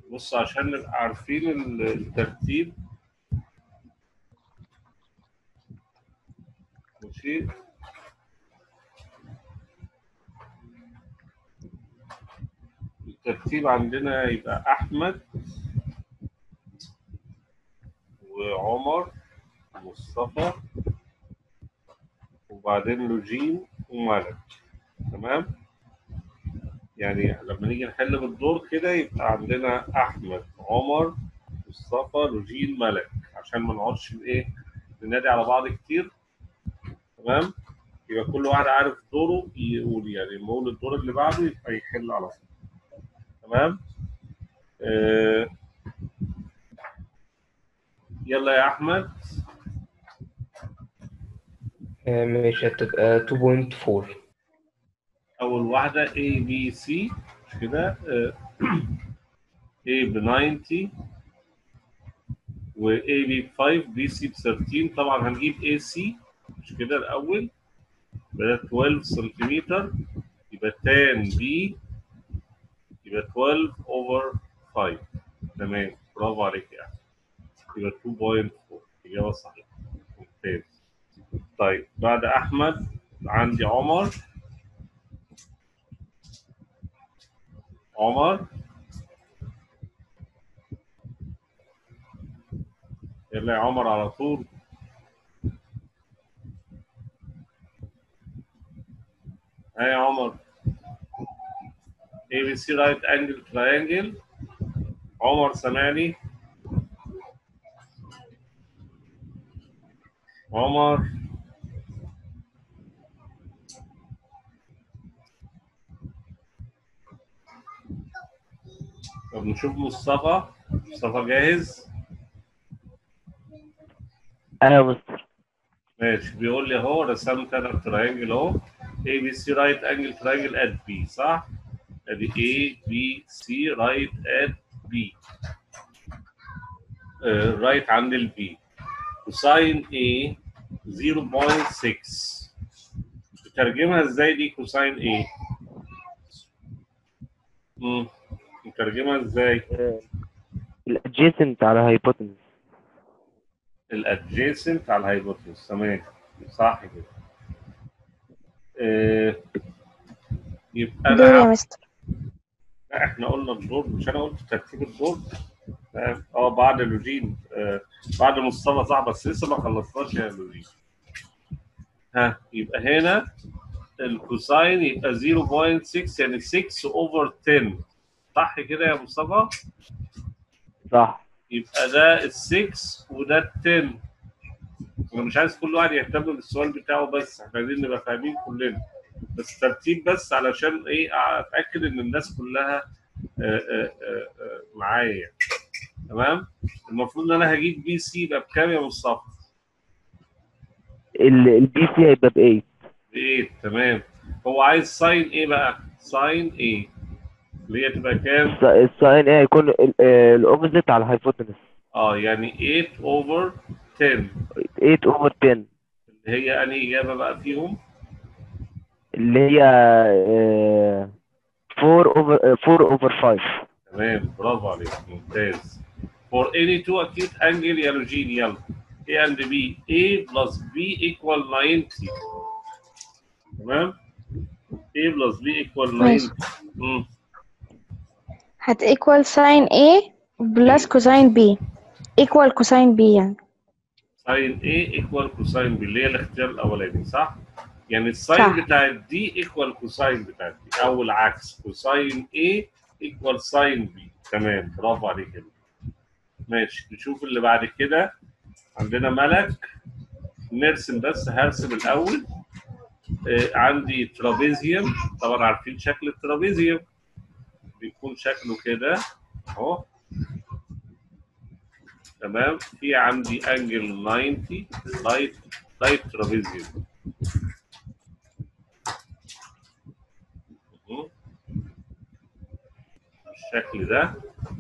بص عشان نبقى عارفين ال- الترتيب ماشي الترتيب عندنا يبقى أحمد وعمر ومصطفى وبعدين لوجين وملك تمام يعني لما نيجي نحل بالدور كده يبقى عندنا احمد عمر مصطفى لوجين ملك عشان ما نقعدش ايه ننادي على بعض كتير تمام يبقى كل واحد عارف دوره يقول يعني لما اقول الدور اللي بعده يبقى يحل على طول تمام آه يلا يا احمد آه، مش هتبقى 2.4 اول واحده A B C مش كده آه، A ب 90 و A B ب 5 B C ب 13 طبعا هنجيب A C مش كده الاول يبقى ده 12 سنتيمتر يبقى tan B يبقى 12 over 5 تمام برافو عليك يعني يبقى 2.4 اجابه صحيحه ممتاز طيب بعد احمد عندي عمر عمر يلا يا عمر على طول ها يا عمر ABC right angle triangle عمر سامعني عمر طب نشوف مصطفى مصطفى جاهز ايوه يا مستر ماشي بيقول لي اهو رسمت انا التراينجل اهو A B C right angle triangle at B صح؟ ادي A B C right at B رايت عند ال B كوساين A 0.6 بترجمها ازاي دي كوساين A؟ امم نترجمها ازاي؟ الادجيسنت على هايبوتنس الادجيسنت على الهايبوتنس تمام صح كده آه، يبقى دور يا انا مستر لا احنا قلنا الدور مش انا قلت ترتيب الدور تمام. اه بعد لوجين آه بعد مصطفى صح بس لسه ما خلصناش يا لوجين ها يبقى هنا الكوساين يبقى 0.6 يعني 6 اوفر 10 صح كده يا مصطفى؟ صح يبقى ده ال 6 وده ال 10 انا مش عايز كل واحد يهتم بالسؤال بتاعه بس احنا عايزين نبقى فاهمين كلنا بس ترتيب بس علشان ايه اتاكد ان الناس كلها آه، آه، آه، آه، معايا يعني. تمام المفروض ان انا هجيب بي سي يبقى بكام يا مصطفى؟ البي سي هيبقى ب 8 بايه تمام هو عايز ساين ايه بقى؟ ساين ايه؟ اللي هي تبقى كام؟ الساين ايه هيكون الاوبزيت على الهايبوتنس اه يعني 8 اوفر 10 8 اوفر 10 اللي هي انهي اجابه بقى فيهم؟ اللي هي آه، 4 اوفر 4 اوفر 5 تمام برافو عليك ممتاز for any two acute angle يا لوجين يلا A and B A plus B equal 90 تمام A plus B equal 90 ماشي. مم. هت equal sin A plus cosine B equal cosine B يعني sin A equal cosine B اللي هي الاختيار الاولاني صح؟ يعني الساين صح. بتاعت دي equal كوساين بتاعت دي او العكس كوساين A equal ساين B تمام برافو عليك يا لوجين. ماشي نشوف اللي بعد كده عندنا ملك نرسم بس هرسم الاول آه، عندي ترابيزيوم طبعا عارفين شكل الترابيزيوم بيكون شكله كده اهو تمام في عندي انجل 90 لايت لايت ترابيزيوم اهو. بالشكل ده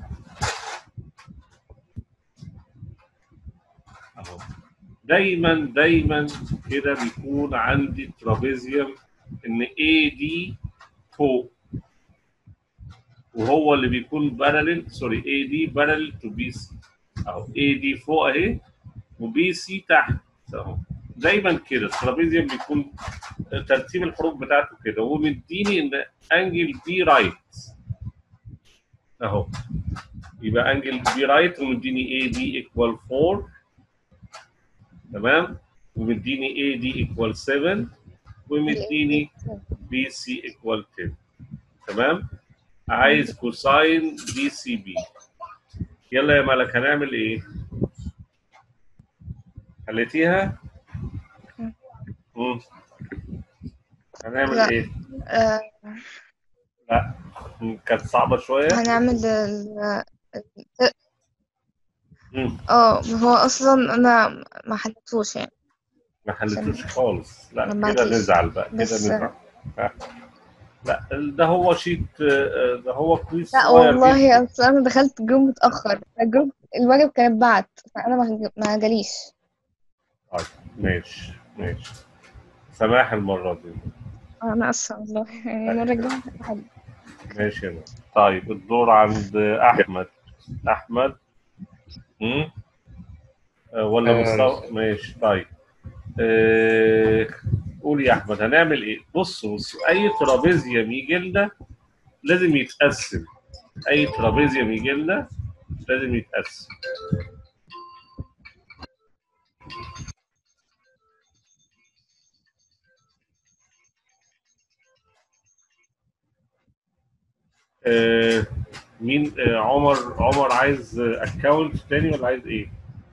اهو دايما دايما كده بيكون عندي الترابيزيوم ان اي دي فوق وهو اللي بيكون باراليل سوري اي دي باراليل تو بي سي اهو اي دي فوق اهي وبي سي تحت اهو دايما كده الترابيزيوم بيكون ترتيب الحروف بتاعته كده ومديني ان انجل بي رايت اهو يبقى انجل بي رايت ومديني اي دي ايكوال 4 تمام ومديني اي دي ايكوال 7 ومديني بي سي ايكوال 10 تمام عايز كوساين دي سي بي يلا يا ملك هنعمل ايه؟ حليتيها؟ مم. هنعمل لا. ايه؟ آه، لا مم، كانت صعبة شوية هنعمل ال مم. اه هو اصلا انا ما حلتوش يعني ما حلتوش خالص لا ما كده بعتيش. نزعل بقى كده بس- نزعل آه. لا ده هو شيت آه، ده هو كويس لا صغير جدا. والله اصل انا دخلت الجروب متاخر الجروب الواجب كان اتبعت فانا ما ما جاليش طيب ماشي ماشي سماح المرة دي انا اسفه والله يعني المره الجايه هحل. ماشي يا نور. طيب الدور عند احمد احمد امم ولا آه، مستوى ماشي طيب آه، قول يا احمد هنعمل ايه بص بص اي ترابيزيوم يجي لنا لازم يتقسم اي ترابيزيوم يجي لنا لازم يتقسم آه، مين آه، عمر عمر عايز اكونت تاني ولا عايز ايه؟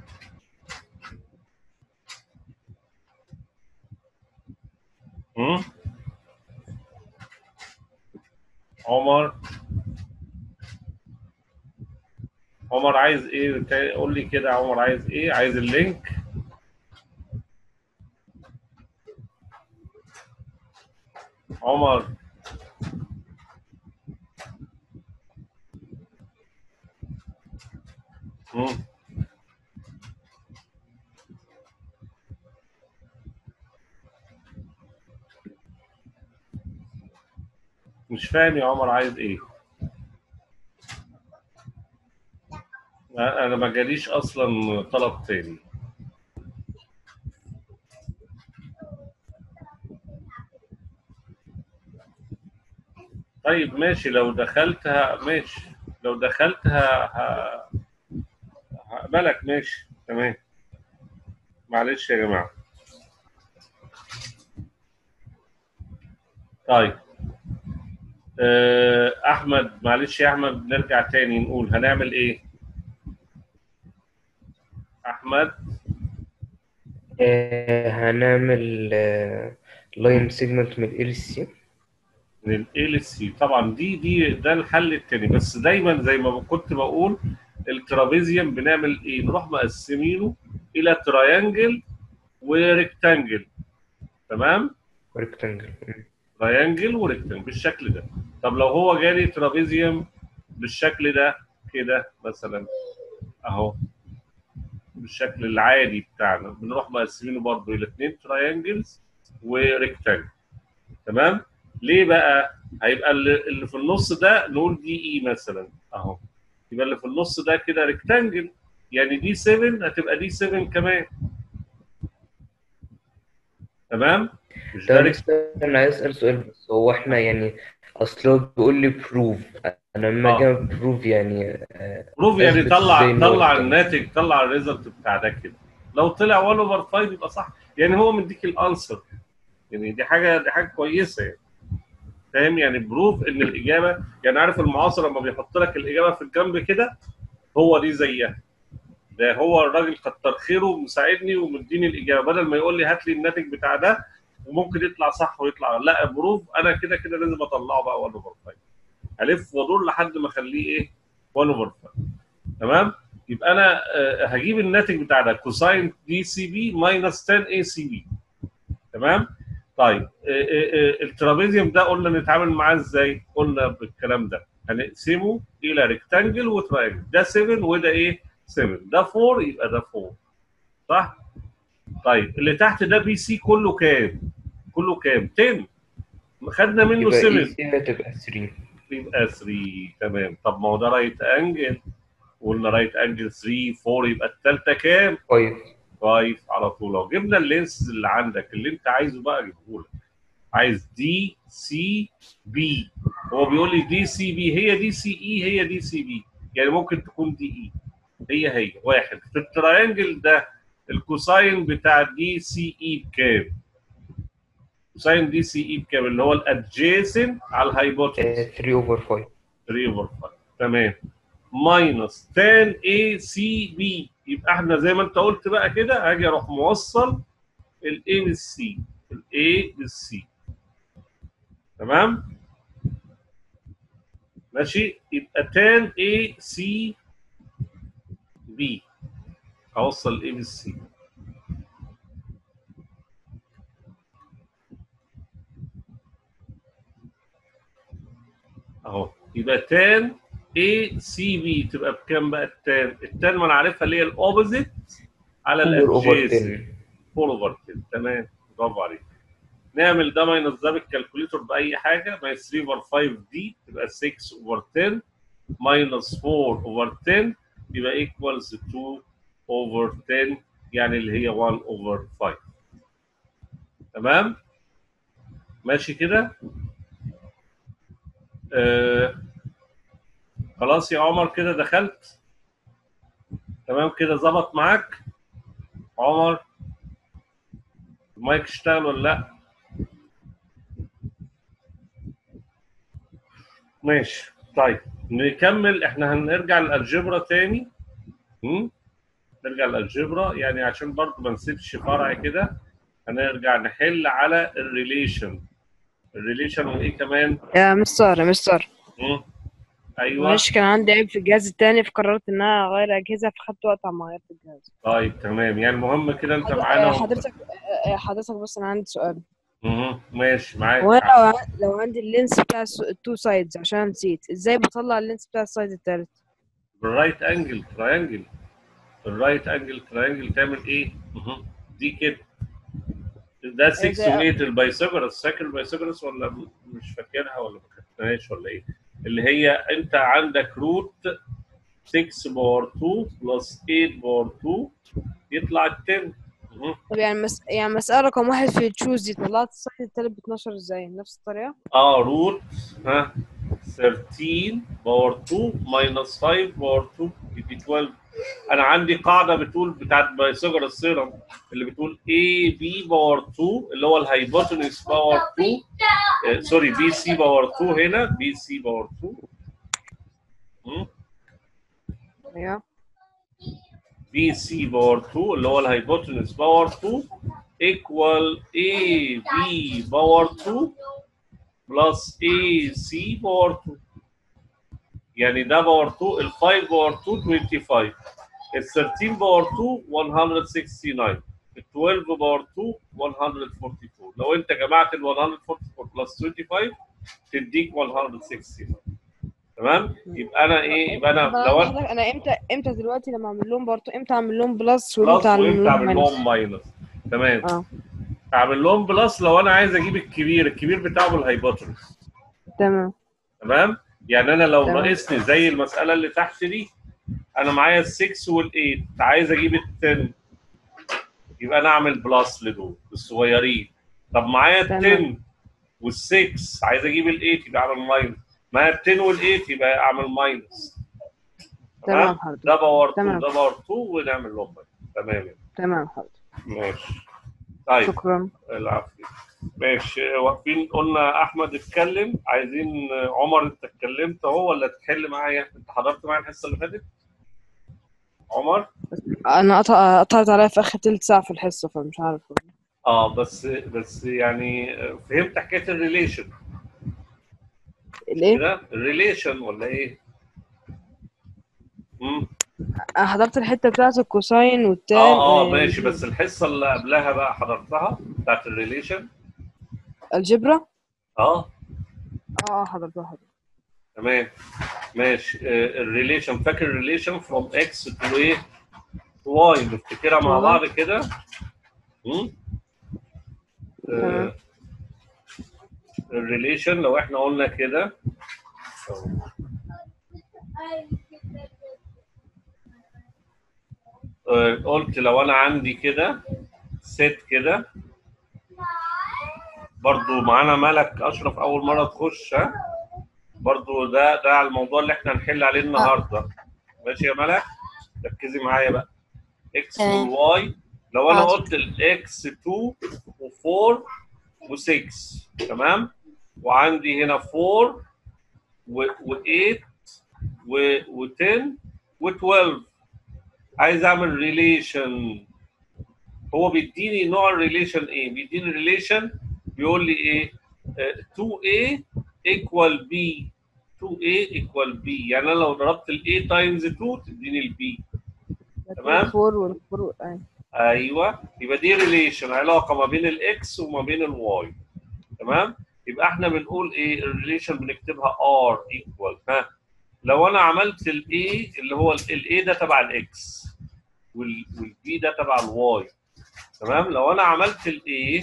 هم؟ عمر عمر عايز ايه؟ تا- قول لي كده عمر عايز ايه؟ عايز اللينك؟ عمر مم. مش فاهم يا عمر عايز ايه انا ما جاليش اصلا طلب تاني طيب ماشي لو دخلتها ماشي لو دخلتها ه... هقبلك ماشي تمام معلش يا جماعة طيب آه، أحمد معلش يا أحمد نرجع تاني نقول هنعمل إيه؟ أحمد آه، هنعمل لاين سيجمنت من ال سي من ال ال سي طبعا دي دي ده الحل التاني بس دايما زي ما كنت بقول الترابيزيوم بنعمل ايه؟ نروح مقسمينه الى تراينجل وريكتانجل تمام؟ ريكتانجل تراينجل وريكتانجل بالشكل ده طب لو هو جالي ترابيزيوم بالشكل ده كده مثلا اهو بالشكل العادي بتاعنا بنروح مقسمينه برضه الى اثنين تراينجلز وريكتانجل تمام ليه بقى هيبقى اللي اللي في النص ده نقول دي اي مثلا اهو يبقى اللي في النص ده كده ريكتانجل يعني دي 7 هتبقى دي 7 كمان تمام مش ده ده ريكتانجل بس انا عايز اسال سؤال بس هو احنا يعني اصل هو بيقول لي بروف انا لما آه. اجي بروف يعني آه، بروف يعني أثبت طلع إزاي إن هو طلع rectangle. الناتج طلع الريزلت بتاع ده كده لو طلع 1 اوفر 5 يبقى صح يعني هو مديك الانسر يعني دي حاجه دي حاجه كويسه يعني فاهم يعني بروف ان الاجابه يعني عارف المعاصر لما بيحط لك الاجابه في الجنب كده هو دي زيها ده هو الراجل كتر خيره ومساعدني ومديني الاجابه بدل ما يقول لي هات لي الناتج بتاع ده وممكن يطلع صح ويطلع لا بروف انا كده كده لازم اطلعه بقى 1 اوفر 5 الف وادور لحد ما اخليه ايه 1 اوفر 5 تمام يبقى انا آه، هجيب الناتج بتاع ده كوساين دي سي بي ماينس 10 اي سي بي تمام طيب آه، آه، آه، الترابيزيوم ده قلنا نتعامل معاه ازاي قلنا بالكلام ده هنقسمه الى ريكتانجل وتراينجل ده 7 وده ايه 7 ده 4 يبقى ده 4 صح طيب اللي تحت ده بي سي كله كام كله كام 10 خدنا منه يبقى 7 اي سي هتبقى 3 يبقى 3 تمام طب ما هو ده رايت انجل قلنا رايت انجل 3 4 يبقى الثالثه كام؟ طيب 5 على طول لو جبنا اللينس اللي عندك اللي انت عايزه بقى اجيبه لك عايز دي سي بي هو بيقول لي دي سي بي هي دي سي اي هي دي سي بي يعني ممكن تكون دي اي هي هي واحد في التراينجل ده الكوساين بتاع دي سي اي بكام؟ كوساين دي سي اي بكام اللي هو الادجيسنت على الهايبوتنس 3 اوفر 5 3 اوفر 5 تمام ماينس 10 اي سي بي يبقى احنا زي ما انت قلت بقى كده هاجي اروح موصل الاي للسي الاي للسي تمام ماشي يبقى 10 اي سي بي اوصل الاي للسي اهو يبقى 10 اي سي بي تبقى بكام بقى التان؟ التان ما انا عارفها اللي هي الاوبوزيت على 4 اوفر الادجيسنت 10 4 اوفر 10 تمام برافو عليك نعمل ده ماينس ده بالكالكوليتور باي حاجه ماينس 3 اوفر 5 دي تبقى 6 اوفر 10 ماينس 4 اوفر 10 يبقى ايكوالز 2 اوفر 10 يعني اللي هي 1 اوفر 5 تمام ماشي كده آه خلاص يا عمر كده دخلت تمام كده ظبط معاك عمر المايك اشتغل ولا لا ماشي طيب نكمل احنا هنرجع للالجبرا تاني م? نرجع للالجبرا يعني عشان برضه ما نسيبش فرع كده هنرجع نحل على الريليشن الريليشن وايه كمان يا مستر يا مستر م? ايوه معلش كان عندي عيب في الجهاز التاني فقررت ان انا اغير اجهزه فخدت وقت على ما غيرت الجهاز طيب تمام يعني المهم كده انت حض- معانا آه، حضرتك آه، آه، حضرتك بس انا عندي سؤال مهم. ماشي معاك هو انا لو ع- لو عندي اللينس بتاع التو سايدز عشان نسيت ازاي بطلع اللينس بتاع السايد التالت بالرايت انجل تراينجل الرايت انجل تراينجل تعمل ايه؟ مهم. دي كده ده 6 زي- و8 البايثاغورس فاكر البايثاغورس ولا م- مش فاكرها ولا ما خدتهاش ولا ايه؟ اللي هي انت عندك روت 6 باور 2 بلس 8 باور 2 يطلع ال 10 مهم. طب يعني مس... يعني مسألة رقم واحد في التشوز دي طلعت السايد التالت ب 12 ازاي نفس الطريقة اه روت ها 13 باور 2 ماينس 5 باور 2 يدي 12 انا عندي قاعده بتقول بتاعت بايثاغورس ثيرم اللي بتقول اي بي باور 2 اللي هو الهايبوتنس باور 2 آه سوري بي سي باور 2 هنا بي سي باور 2 مم. ايوه بي سي باور 2 اللي هو الهايبوتنس باور 2 ايكوال اي بي باور 2 بلس اي سي باور 2 يعني ده باور 2 ال 5 باور 2 25 ال 13 باور 2 169 ال 12 باور 2 144 لو انت جمعت ال 144 بلس 25 تديك 169 تمام يبقى انا ايه يبقى انا لو انا حضرتك انا امتى امتى دلوقتي لما اعمل لهم برضه امتى اعمل لهم بلس بلس وامتى اعمل وامتى لهم اعمل ماينس لهم ماينس تمام اه اعمل لهم بلس لو انا عايز اجيب الكبير الكبير بتاعه الهايبوتنس تمام تمام يعني انا لو تمام. ناقصني زي المساله اللي تحت دي انا معايا ال 6 وال 8 عايز اجيب ال 10 يبقى انا اعمل بلس لدول الصغيرين طب معايا ال تمام. 10 وال 6 عايز اجيب ال 8 يبقى اعمل ماينس معايا ال 10 وال 8 يبقى اعمل ماينس تمام حضرتك ده باور 2 تمام. ده باور 2 ونعمل لهم ماينس تمام تمام حضرتك ماشي طيب شكرا العافية ماشي واقفين قلنا احمد اتكلم عايزين عمر انت اتكلمت اهو ولا تحل معايا انت حضرت معايا الحصه اللي فاتت عمر انا قطع- قطعت عليا في اخر تلت ساعة في الحصة فمش عارف اه بس بس يعني فهمت حكايه الريليشن الايه كده الريليشن ولا ايه امم انا حضرت الحتة بتاعت الكوساين والتان اه اه آه، ماشي بس الحصه اللي قبلها بقى حضرتها بتاعت الريليشن الجبرا اه اه حضرتها حضرتك تمام ماشي آه، الريليشن فاكر الريليشن فروم اكس تو ايه واي نفتكرها مع أيوة. بعض كده مم؟ تمام. الريليشن لو احنا قلنا كده آه، قلت لو انا عندي كده ست كده برضو معانا ملك اشرف اول مره تخش ها برضو ده ده على الموضوع اللي احنا هنحل عليه النهارده ماشي يا ملك ركزي معايا بقى اكس تمام. والواي لو انا حاضر. قلت الاكس 2 و4 و6 تمام وعندي هنا 4 و8 و10 و12 عايز اعمل ريليشن هو بيديني نوع الريليشن ايه بيديني ريليشن بيقول لي ايه آه، 2a equal b 2a equal b يعني انا لو ضربت ال a times 2 تديني ال b تمام. الفور والفور أيوة. ايوه يبقى دي ريليشن علاقه ما بين الاكس وما بين الواي تمام يبقى احنا بنقول ايه الريليشن بنكتبها ار ايكوال ها لو انا عملت الاي اللي هو الاي ده تبع الاكس والبي ده تبع الواي تمام لو انا عملت الاي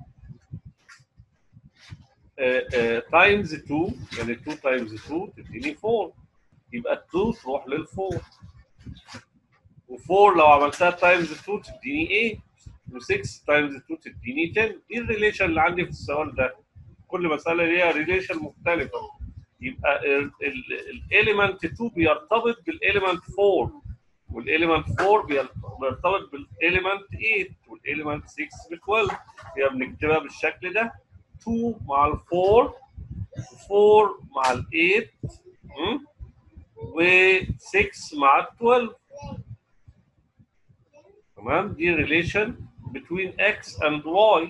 تايمز 2 يعني 2 تايمز 2 تديني 4 يبقى 2 تروح لل4 و4 لو عملتها تايمز 2 تديني 8 و6 تايمز 2 تديني 10 دي الريليشن اللي عندي في السؤال ده كل مساله ليها ريليشن مختلفه يبقى الاليمنت 2 بيرتبط بالاليمنت 4 والاليمنت 4 بيرتبط بالاليمنت 8 والاليمنت 6 ب 12 يبقى بنكتبها بالشكل ده 2 مع ال 4 4 مع ال 8 و6 مع ال 12 تمام دي relation between x and y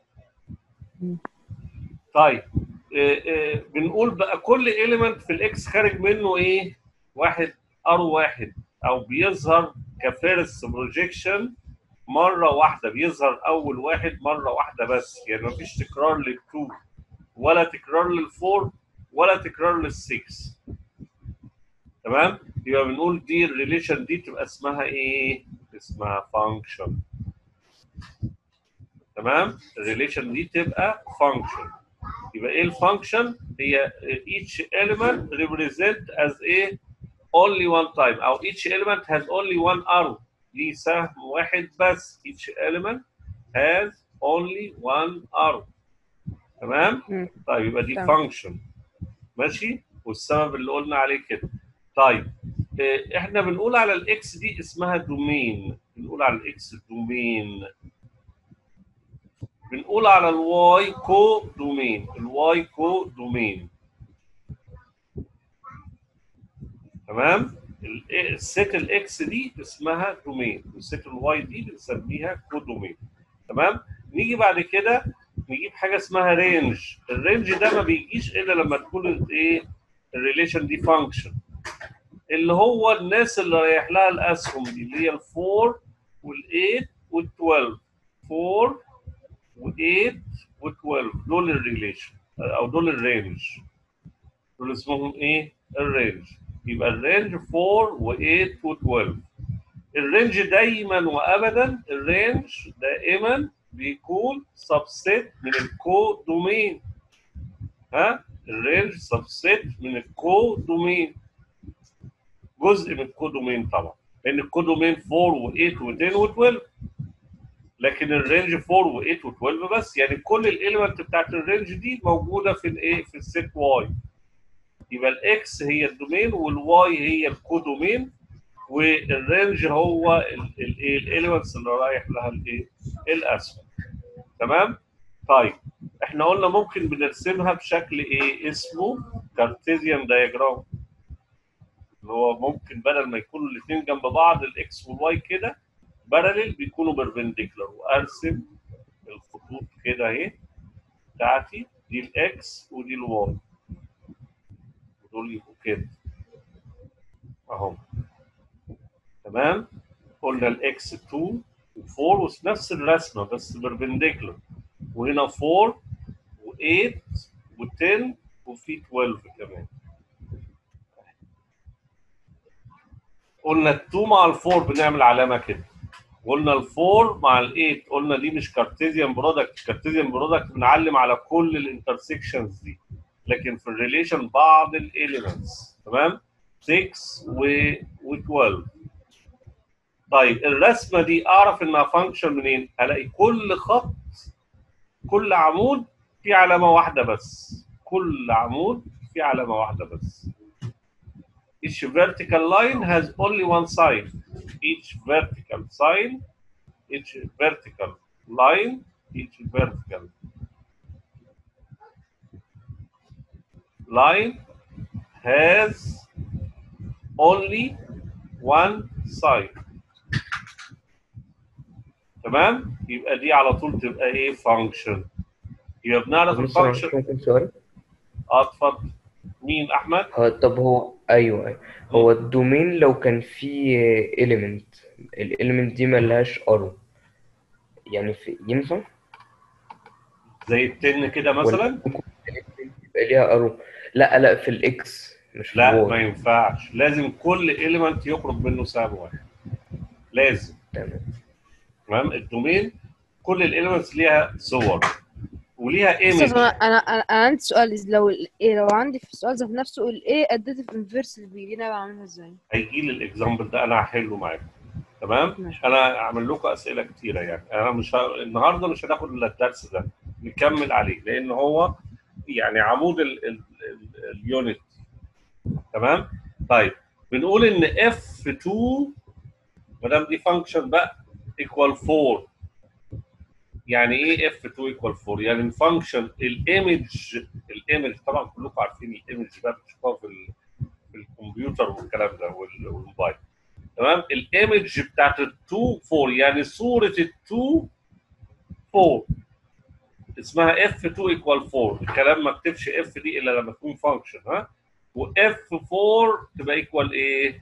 طيب آه، آه، بنقول بقى كل element في الاكس خارج منه ايه؟ واحد ار واحد او بيظهر كفيرست بروجيكشن مره واحده بيظهر اول واحد مره واحده بس يعني مفيش تكرار للتو ولا تكرار للفور ولا تكرار للسكس تمام؟ يبقى بنقول دي الريليشن دي تبقى اسمها ايه؟ اسمها فانكشن تمام الريليشن دي تبقى فانكشن يبقى ايه الفانكشن هي each element represent as a only one time او each element has only one arrow ليه سهم واحد بس each element has only one arrow تمام مم. طيب يبقى دي تمام. فانكشن ماشي والسبب اللي قلنا عليه كده طيب آه، احنا بنقول على الاكس دي اسمها دومين بنقول على الاكس دومين بنقول على الواي كو دومين الواي كو دومين تمام ال- الست الاكس دي اسمها دومين والست الواي دي بنسميها كو دومين تمام نيجي بعد كده نجيب حاجه اسمها رينج الرينج ده ما بيجيش الا لما تكون الايه الريليشن دي فانكشن اللي هو الناس اللي رايح لها الاسهم دي اللي هي ال4 وال8 وال12 4 و8 و12 دول الريليشن او دول الرينج دول اسمهم ايه؟ الرينج يبقى الرينج 4 و8 و12 الرينج دايما وابدا الرينج دائما بيكون سبسيت من الكو دومين ها الرينج سبسيت من الكو دومين جزء من الكو دومين طبعا لان الكو دومين 4 و8 و10 و12 لكن الرينج 4 و8 و12 بس يعني كل الاليمنت بتاعت الرينج دي موجوده في الايه في الست واي يبقى الاكس هي الدومين والواي هي الكودومين والرينج هو الايه الاليمنتس اللي رايح لها الايه الاسهم تمام طيب احنا قلنا ممكن بنرسمها بشكل ايه اسمه كارتيزيان دايجرام اللي هو ممكن بدل ما يكونوا الاثنين جنب بعض الاكس والواي كده باراليل بيكونوا بيربنديكولار وارسم الخطوط كده اهي بتاعتي دي الاكس ودي الواي ودول يبقوا كده اهو تمام قلنا الاكس 2 و4 وفي نفس الرسمه بس بيربنديكولار وهنا 4 و8 و10 وفي 12 كمان قلنا ال 2 مع ال 4 بنعمل علامه كده قلنا ال 4 مع ال 8 قلنا دي مش كارتيزيان برودكت كارتيزيان برودكت بنعلم على كل الانترسكشنز دي لكن في الريليشن بعض الاليمنتس تمام 6 و و12 طيب الرسمه دي اعرف انها فانكشن منين؟ الاقي كل خط كل عمود في علامه واحده بس كل عمود في علامه واحده بس each vertical line has only one side each vertical sign each vertical line each vertical line has only one side تمام يبقى دي على طول تبقى ايه فانكشن يبقى بنعرف طب لسه معلش الفانكشن ممكن سؤال اه اتفضل مين احمد هو طب هو ايوه ايوه هو الدومين لو كان فيه element الاليمنت دي ملهاش ارو يعني في ينفع زي التن كده مثلا ولا ممكن element يبقى ليها ارو لا لا في الاكس مش في لا الواي ما ينفعش لازم كل اليمنت يخرج منه سهم واحد لازم تمام تمام الدومين كل الاليمنتس ليها صور وليها استاذ ايمج انا انا أنا عندي سؤال لو ال- إيه لو عندي في السؤال ذات نفسه الايه اديتيف انفيرس بي دي انا بعملها ازاي؟ هيجي لي الاكزامبل ده انا هحله معاكم تمام ماشي. انا اعمل لكم اسئله كتيره يعني انا مش ه... النهارده مش هناخد الا الدرس ده نكمل عليه لان هو يعني عمود ال... ال... ال... اليونت تمام طيب بنقول ان F2 ما دام دي فانكشن بقى ايكوال 4 يعني ايه F2 ايكوال 4 يعني الفانكشن الايمج الايمج طبعا كلكم عارفين الايمج بقى بتشوفوها في ال... في الكمبيوتر والكلام ده وال- والموبايل تمام الايمج بتاعت ال 2 4 يعني صوره ال 2 4 اسمها اف 2 ايكوال 4 الكلام ما اكتبش اف دي الا لما تكون فانكشن ها واف 4 تبقى ايكوال ايه؟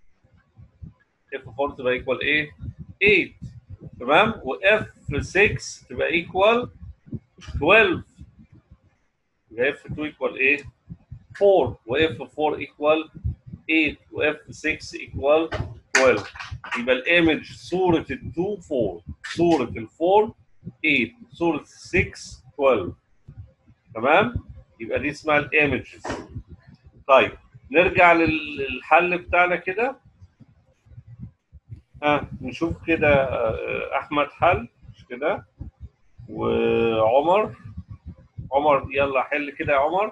اف 4 تبقى ايكوال ايه؟ 8 تمام واف 6 تبقى ايكوال 12 يبقى اف 2 ايكوال ايه؟ 4 واف 4 ايكوال 8 واف 6 ايكوال 12 يبقى الايمج صوره ال 2 4 صوره ال 4 8 صوره ال 6 12 تمام يبقى دي اسمها الايمجز طيب نرجع لل- للحل بتاعنا كده ها نشوف كده آه، احمد حل مش كده وعمر عمر يلا حل كده يا عمر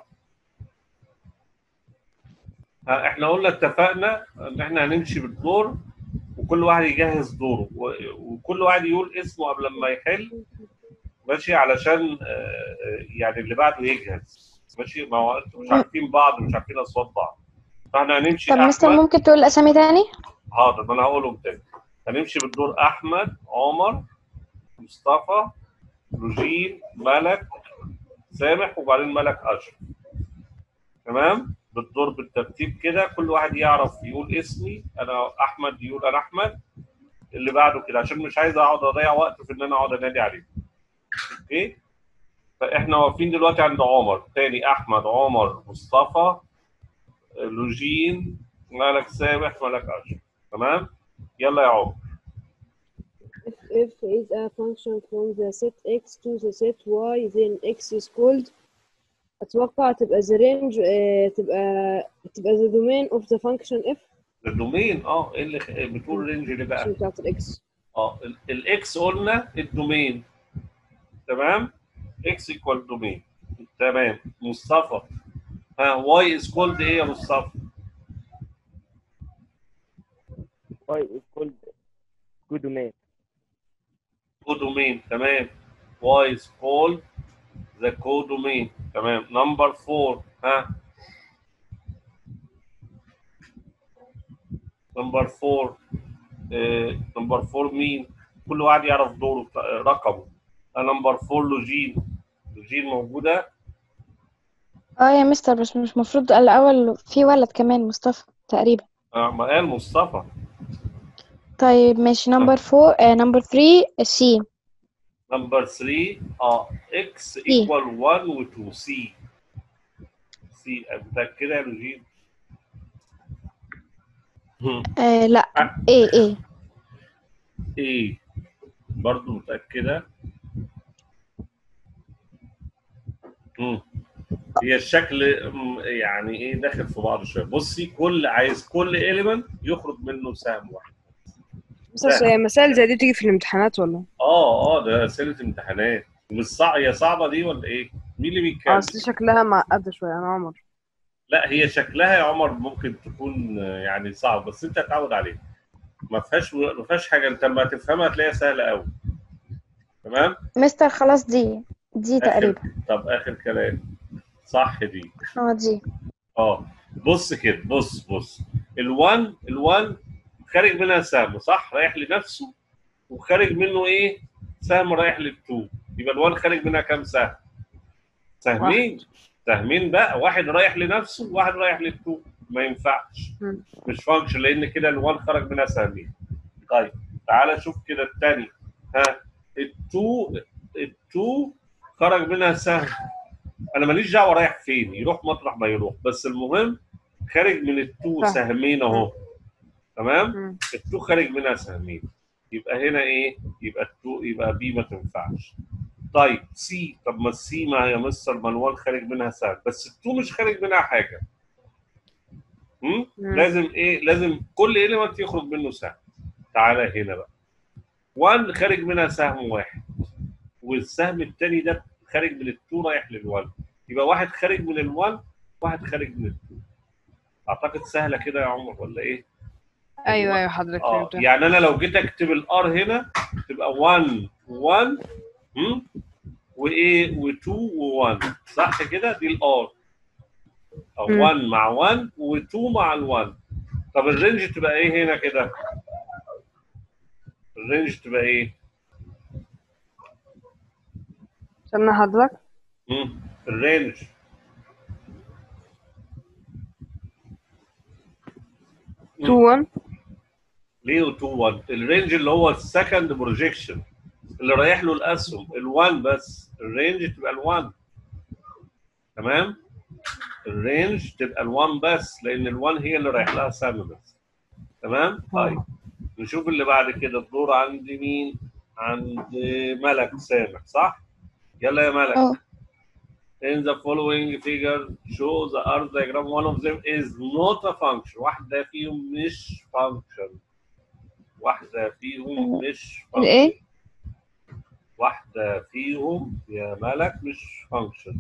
ها، احنا قلنا اتفقنا ان احنا هنمشي بالدور وكل واحد يجهز دوره و- وكل واحد يقول اسمه قبل ما يحل ماشي علشان آه، آه، يعني اللي بعده يجهز ماشي ما هو انتوا مش عارفين بعض مش عارفين اصوات بعض فاحنا هنمشي طب مستر احمد ممكن تقول الأسامي تاني؟ حاضر ما انا هقولهم تاني هنمشي بالدور احمد عمر مصطفى روجين ملك سامح وبعدين ملك اشرف تمام بالدور بالترتيب كده كل واحد يعرف يقول اسمي انا احمد يقول انا احمد اللي بعده كده عشان مش عايز اقعد اضيع وقت في ان انا اقعد انادي عليه اوكي فاحنا واقفين دلوقتي عند عمر تاني احمد عمر مصطفى لوجين ملك سامح ملك اشرف تمام يلا يا عمر if f is a function from the set x to the set y then x is called اتوقع تبقى the range آه، تبقى تبقى the domain of the function f الدومين اه ايه اللي بتقول رينج ليه بقى؟ عشان بتاعت الاكس اه ال- الاكس قلنا الدومين تمام اكس ايكوال دومين تمام مصطفى ها واي از كولد ايه يا مصطفى؟ Y is called good domain. كودومين تمام واي از كولد ذا كودومين تمام نمبر 4 ها نمبر 4 نمبر 4 مين؟ كل واحد يعرف دوره آه، رقمه نمبر 4 لوجين لوجين موجوده اه يا مستر بس مش مفروض الأول في ولد كمان مصطفى تقريبا آه ما قال مصطفى طيب ماشي نمبر فور نمبر ثري سي نمبر 3 اه اكس ايكوال 1 و 2 سي سي متاكده يا لوجين؟ هم. آه لا آه. ايه ايه ايه برضو متأكدة مم. هي الشكل م- يعني ايه داخل في بعض شويه بصي كل عايز كل اليمنت يخرج منه سهم واحد بس أصل هي مسائل زي دي بتيجي في الامتحانات ولا اه اه ده اسئله امتحانات مش صعب هي صعبه دي ولا ايه؟ مين اللي بيتكلم؟ اصل شكلها معقدة شوية انا عمر لا هي شكلها يا عمر ممكن تكون آه، يعني صعب بس انت هتعود عليها ما فيهاش ما فيهاش حاجه انت لما تفهمها هتلاقيها سهله قوي تمام مستر خلاص دي دي آخر تقريبا طب اخر كلام صح دي اه دي اه بص كده بص بص ال1 ال1 خارج منها سهم صح رايح لنفسه وخارج منه ايه سهم رايح لل2 يبقى ال1 خارج منها كام سهم سهمين سهمين بقى واحد رايح لنفسه وواحد رايح لل2 ما ينفعش مم. مش فانكشن لان كده ال1 خرج منها سهمين طيب تعالى شوف كده الثاني ها ال2 ال2 خرج منها سهم انا ماليش دعوه رايح فين يروح مطرح ما يروح بس المهم خارج من التو فاهم. سهمين اهو تمام مم. التو خارج منها سهمين يبقى هنا ايه يبقى التو يبقى بي ما تنفعش طيب سي طب ما السي ما يا مستر منوال خارج منها سهم بس التو مش خارج منها حاجه هم؟ مم. لازم ايه لازم كل اليمنت يخرج منه سهم تعالى هنا بقى 1 خارج منها سهم واحد والسهم الثاني ده خارج من التو رايح للوان يبقى واحد خارج من الوان واحد خارج من التو اعتقد سهله كده يا عمر ولا ايه؟ ايوه ايوه حضرتك اه فهمت يعني انا لو جيت اكتب الار هنا تبقى 1 1 هم؟ وايه و2 و1 صح كده دي الار او مم. 1 مع 1 و2 مع ال1 طب الرينج تبقى ايه هنا كده؟ الرينج تبقى ايه؟ استنى حضرتك مم. الرينج مم. 2 1 ليه 2 1 الرينج اللي هو السكند بروجيكشن اللي رايح له الاسهم ال1 بس الرينج تبقى ال1 تمام الرينج تبقى ال1 بس لان ال1 هي اللي رايح لها سهم بس تمام طيب نشوف اللي بعد كده الدور عند مين عند ملك سامح صح يلا يا ملك اه In the following figure, show the earth diagram. One of them is not a function. واحدة فيهم مش function. واحدة فيهم مش function. الايه واحدة فيهم يا ملك مش function.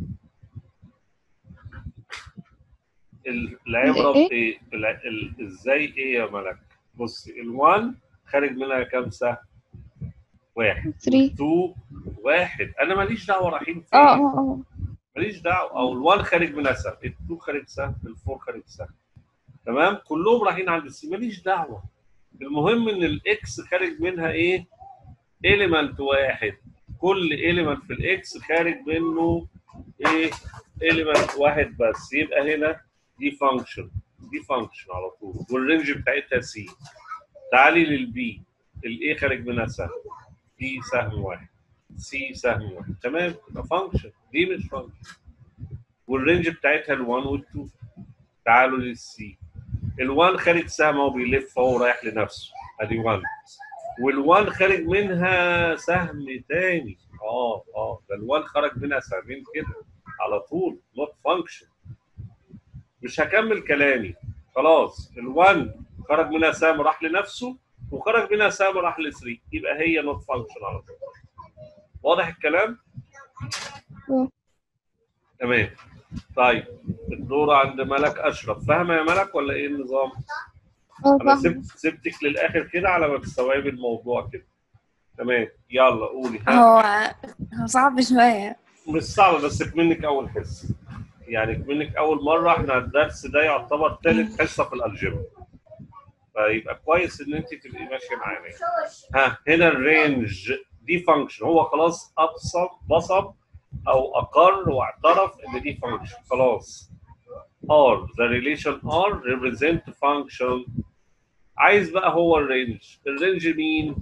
ال- العبرة الإيه؟ بإيه؟ الع- ال- إزاي إيه يا ملك؟ بصي ال1 خارج منها كام سهم؟ واحد 3 2 واحد أنا ماليش دعوة رايحين فين اه اه اه ماليش دعوه او ال1 خارج منها سهم ال2 خارج سهم ال4 خارج سهم تمام كلهم رايحين عند السي ماليش دعوه المهم ان الاكس خارج منها ايه اليمنت واحد كل اليمنت في الاكس خارج منه ايه اليمنت واحد بس يبقى هنا دي فانكشن دي فانكشن على طول والرينج بتاعتها سي تعالي للبي الايه خارج منها سهم دي سهم واحد سي سهم واحد تمام يبقى فانكشن دي مش فانكشن والرينج بتاعتها ال1 وال2 تعالوا للسي ال1 خارج سهم اهو بيلف اهو رايح لنفسه ادي 1 وال1 خارج منها سهم تاني اه اه ده ال1 خرج منها سهمين كده على طول نوت فانكشن مش هكمل كلامي خلاص ال1 خرج منها سهم راح لنفسه وخرج منها سهم راح ل 3 يبقى هي نوت فانكشن على طول واضح الكلام؟ مم. تمام طيب الدور عند ملك اشرف فاهمه يا ملك ولا ايه النظام؟ اه انا فاهمة سبت سبتك للاخر كده على ما تستوعبي الموضوع كده تمام يلا قولي ها هو هو صعب شوية مش صعب بس منك اول حصه يعني منك اول مره احنا الدرس ده يعتبر ثالث حصه في الالجبرا فيبقى كويس ان انت تبقي ماشيه معانا يعني. ها هنا الرينج دي فانكشن هو خلاص ابصم بصم او اقر واعترف ان دي فانكشن خلاص R the relation R represent function عايز بقى هو الرينج الرينج مين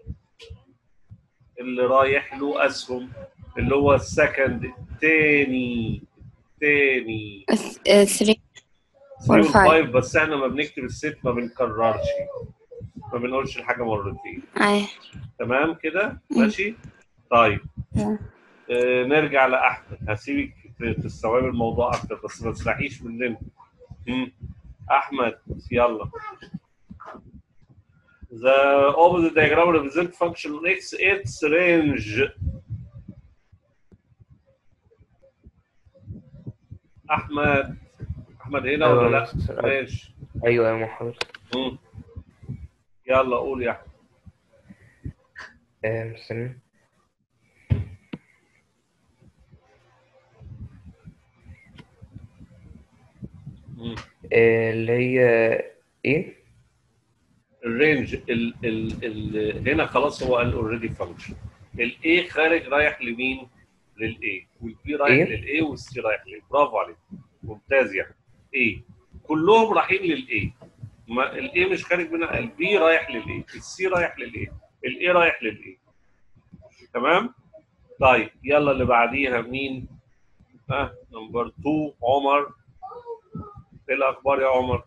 اللي رايح له اسهم اللي هو السكند تاني تاني 3 3 والفايف. والفايف بس احنا ما بنكتب الست ما بنكررش ما بنقولش الحاجه مرتين أي تمام كده ماشي طيب مم. آه نرجع لاحمد هسيبك تستوعبي الموضوع اكتر بس ما تسرحيش مننا مم. احمد يلا The opposite diagram represent function x its range احمد احمد هنا أيوة ولا يا لا مستر. ماشي ايوه يا محمد مم. يلا قول يا احمد آه، مستني مم. آه، اللي هي ايه الرينج ال ال ال هنا خلاص هو قال اوريدي فانكشن الاي خارج رايح لمين؟ للاي والبي رايح إيه؟ للاي والسي رايح للاي برافو عليك ممتاز يعني اي كلهم رايحين للاي ما الاي مش خارج منها البي رايح للاي السي رايح للاي الاي رايح للاي تمام؟ طيب يلا اللي بعديها مين؟ ها نمبر 2 عمر ايه الاخبار يا عمر؟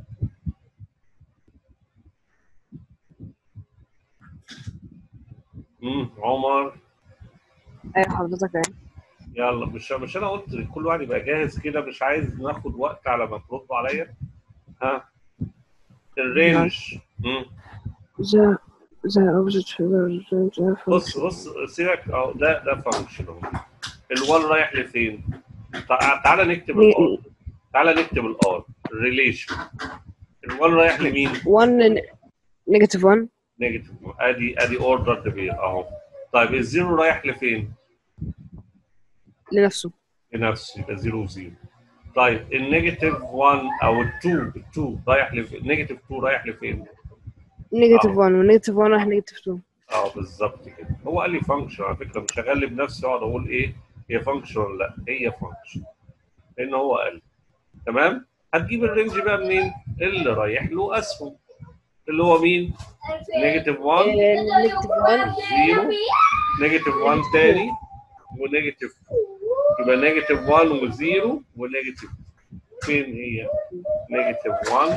امم عمر ايوه حضرتك ايه يلا مش مش انا قلت كل واحد يبقى جاهز كده مش عايز ناخد وقت على ما تردوا عليا ها الرينج امم the the opposite figure range بص بص سيبك اهو ده ده فانكشن اهو ال1 رايح لفين؟ تع- تعالى نكتب الار تعالى نكتب الار الريليشن ال1 رايح لمين؟ 1 نيجاتيف 1 نيجاتيف ادي ادي اوردر دبير اهو طيب الزيرو رايح لفين؟ لنفسه لنفسه يبقى 0 0 طيب النيجاتيف 1 او ال 2 ال 2 رايح لفين؟ النيجاتيف 2 رايح لفين؟ نيجاتيف آه. 1 ونيجاتيف 1 راح نيجاتيف 2 اه بالظبط كده هو قال لي فانكشن على فكره مش هغلب نفسي اقعد اقول ايه هي فانكشن ولا لا هي فانكشن لان هو قال تمام هتجيب الرينج بقى منين؟ اللي رايح له اسهم اللي هو مين؟ نيجاتيف 1 نيجاتيف 1 0 نيجاتيف 1 تاني ونيجاتيف 2 يبقى نيجاتيف 1 و0 ونيجاتيف فين هي؟ نيجاتيف 1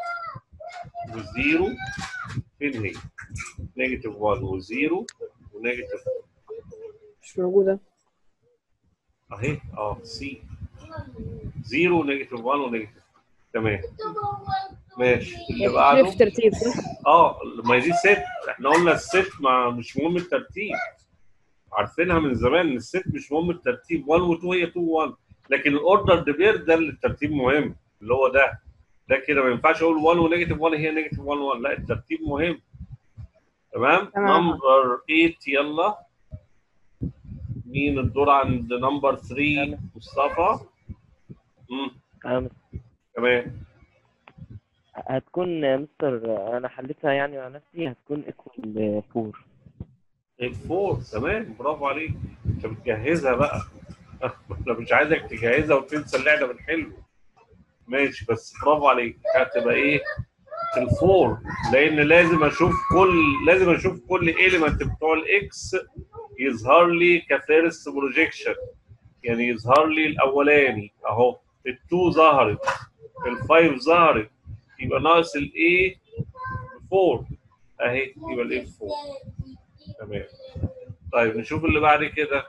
و0 فين هي؟ نيجاتيف 1 و0 ونيجاتيف مش موجودة اهي اه سي 0 ونيجاتيف 1 ونيجاتيف تمام ماشي اللي بعده في ترتيب صح؟ اه ما هي دي ست احنا قلنا الست ما مش مهم الترتيب عارفينها من زمان ان الست مش مهم الترتيب 1 و2 هي 2 1 لكن الاوردر ديبير ده اللي الترتيب مهم اللي هو ده ده كده ما ينفعش اقول 1 ونيجاتيف 1 هي نيجاتيف 1 1 لا الترتيب مهم تمام تمام. نمبر 8 يلا مين الدور عند نمبر 3 مصطفى امم أنا تمام هتكون يا مستر انا حليتها يعني مع نفسي هتكون ايكوال 4 الفور تمام برافو عليك انت بتجهزها بقى انا مش عايزك تجهزها وتنسى اللعبه بالحلو ماشي بس برافو عليك هتبقى ايه الفور لان لازم اشوف كل لازم اشوف كل ايليمنت بتوع الاكس يظهر لي كفيرست بروجيكشن يعني يظهر لي الاولاني اهو التو ظهرت الفايف ظهرت يبقى ناقص الايه 4 اهي يبقى الايه 4 تمام طيب نشوف اللي بعد كده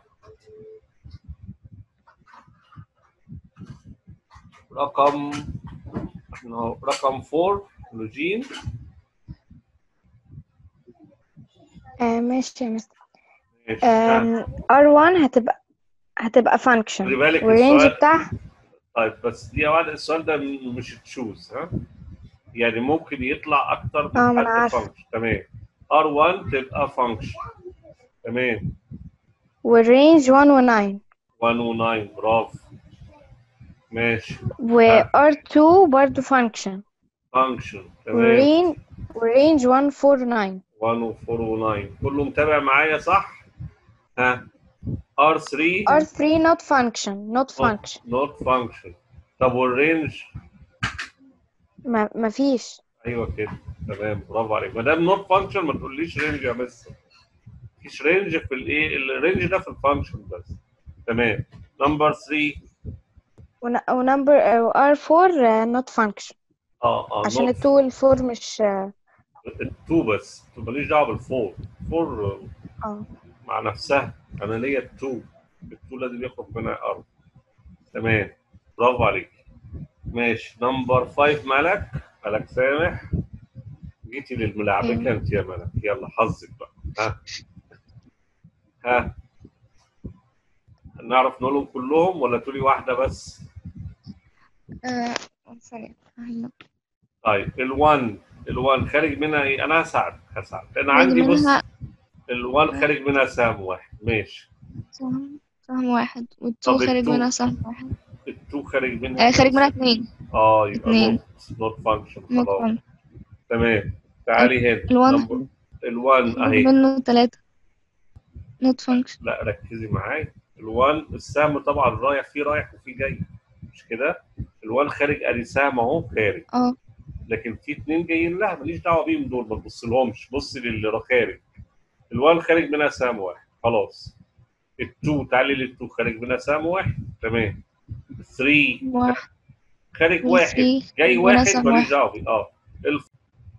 رقم احنا أهو، رقم 4 لوجين آه ماشي يا مستر ماشي ها، آم، R1 هتبقى هتبقى خلي function بالك والرينج السؤال بتاعها طيب بس دي واحد السؤال ده م- مش تشوز ها يعني ممكن يطلع اكتر من اه، ما أنا حد عارفة. فانكشن تمام R1 تبقى فانكشن تمام والرينج 1 و 9 1 و9 برافو ماشي و R2 برضه function فانكشن تمام والرينج والرينج 1 4 9 1 و 4 و9 كله متابع معايا صح؟ ها R3 R3 not function not function not function طب والرينج ما ما فيش ايوه كده تمام برافو عليك ما دام نوت فانكشن ما تقوليش رينج يا مستر مفيش رينج في الايه الرينج ده في الفانكشن بس تمام نمبر 3 ونمبر R4 uh, not function اه اه عشان not ال 2 وال 4 مش التو بس تو ماليش دعوه بالفور فور اه مع نفسها انا ليا التو التو لازم يخرج منها ار تمام برافو عليك ماشي نمبر 5 ملك ملك سامح جيتي للملعبكة انت يا ملك يلا حظك بقى ها ها نعرف نقولهم كلهم ولا تقولي واحدة بس؟ آه، ثانية أهلا. طيب ال1 ال1 خارج منها ايه؟ انا هساعدك هساعدك انا خارج عندي بص منها ال1 خارج منها سهم واحد ماشي سهم سهم واحد والتو طب خارج التو؟ منها سهم واحد ال2 خارج منها آه، خارج منها اتنين اه يبقى اتنين. نوت نوت فانكشن نوت خلاص فانكشن تمام تعالي هنا الوان نمبر- ال1 خارج اهي منه تلاتة نوت فانكشن لا ركزي معايا ال1 السهم طبعا رايح فيه رايح وفيه جاي مش كده ال1 خارج ادي سهم اهو خارج اه لكن في اتنين جايين لها ماليش دعوه بيهم دول ما تبصلهمش بصي للي خارج ال1 خارج منها سهم واحد خلاص ال2 تعالي لل2 خارج منها سهم واحد تمام 3 واحد خارج وال واحد three جاي خارج منها واحد سهم ماليش واحد. دعوه بيه اه الف...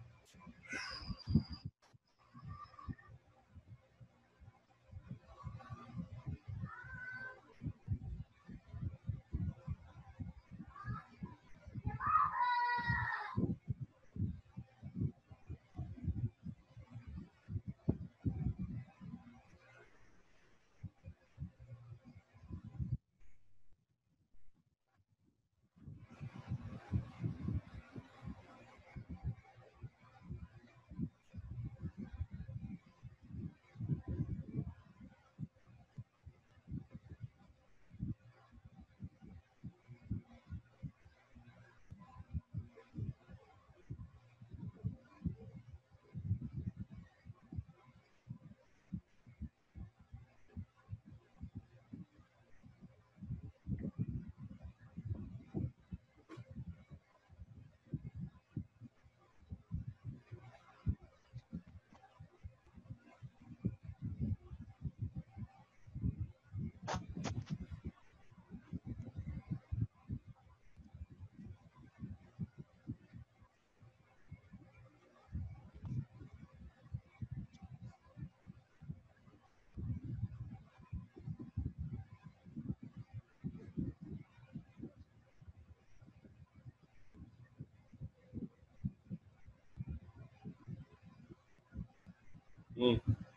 مم.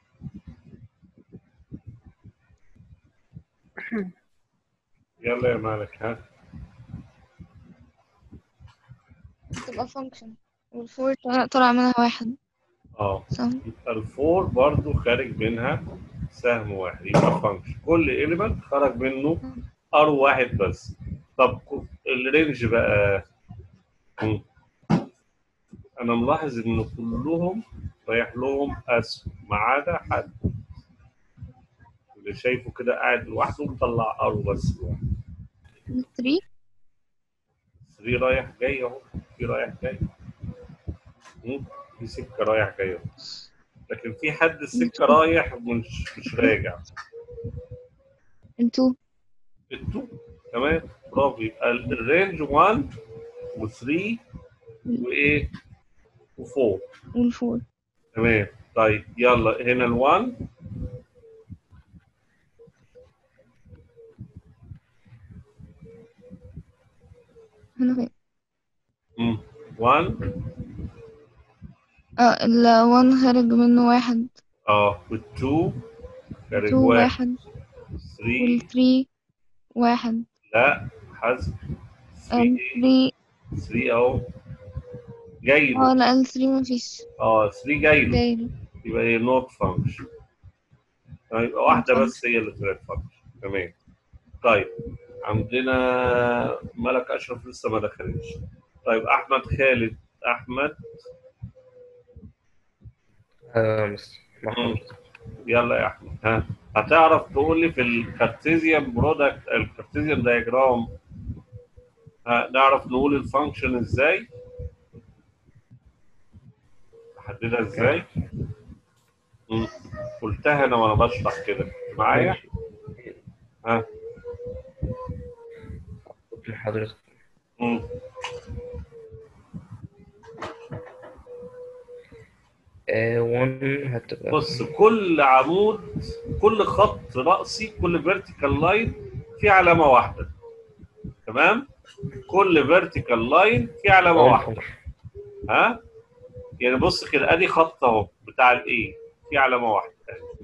يلا يا مالك ها تبقى فانكشن والفور طلع- طلع منها واحد اه سهم يبقى الفور برضو خارج منها سهم واحد يبقى فانكشن كل ايليمنت خرج منه ار واحد بس طب ك- الرينج بقى مم. انا ملاحظ ان كلهم رايح لهم اسهم ما عدا حد اللي شايفه كده قاعد لوحده مطلع ار بس لوحده الثري 3 رايح جاي اهو في رايح جاي مم. في سكه رايح جاي اهو لكن في حد السكه رايح مش مش راجع التو التو تمام برافو يبقى الرينج 1 و3 وايه و4 والفور تمام طيب يلا هنا ال1 هنا فين 1 اه الوان خارج منه واحد اه وال2 خارج تو واحد واحد 3 والثري واحد لا حذف 3 الثري 3 اهو جاي له اه لا الثري مفيش اه 3 جاي له جايله يبقى هي نوت فانكشن يبقى واحدة بس هي اللي طلعت فانكشن تمام طيب عندنا ملك أشرف لسه ما دخلتش طيب أحمد خالد أحمد آه مس مم. محمود يلا يا أحمد ها هتعرف تقول لي في الكارتيزيان برودكت الكارتيزيان دايجرام ها نعرف نقول الفانكشن ازاي؟ نحددها ازاي؟ مم. قلتها انا وانا بشرح كده معايا؟ ماشي. ها قلت لحضرتك مم. آه 1 هتبقى بص كل عمود كل خط رأسي كل فيرتيكال لاين فيه علامة واحدة تمام كل فيرتيكال لاين في علامه أول واحده function. ها يعني بص كده ادي خط اهو بتاع الاي في علامه واحده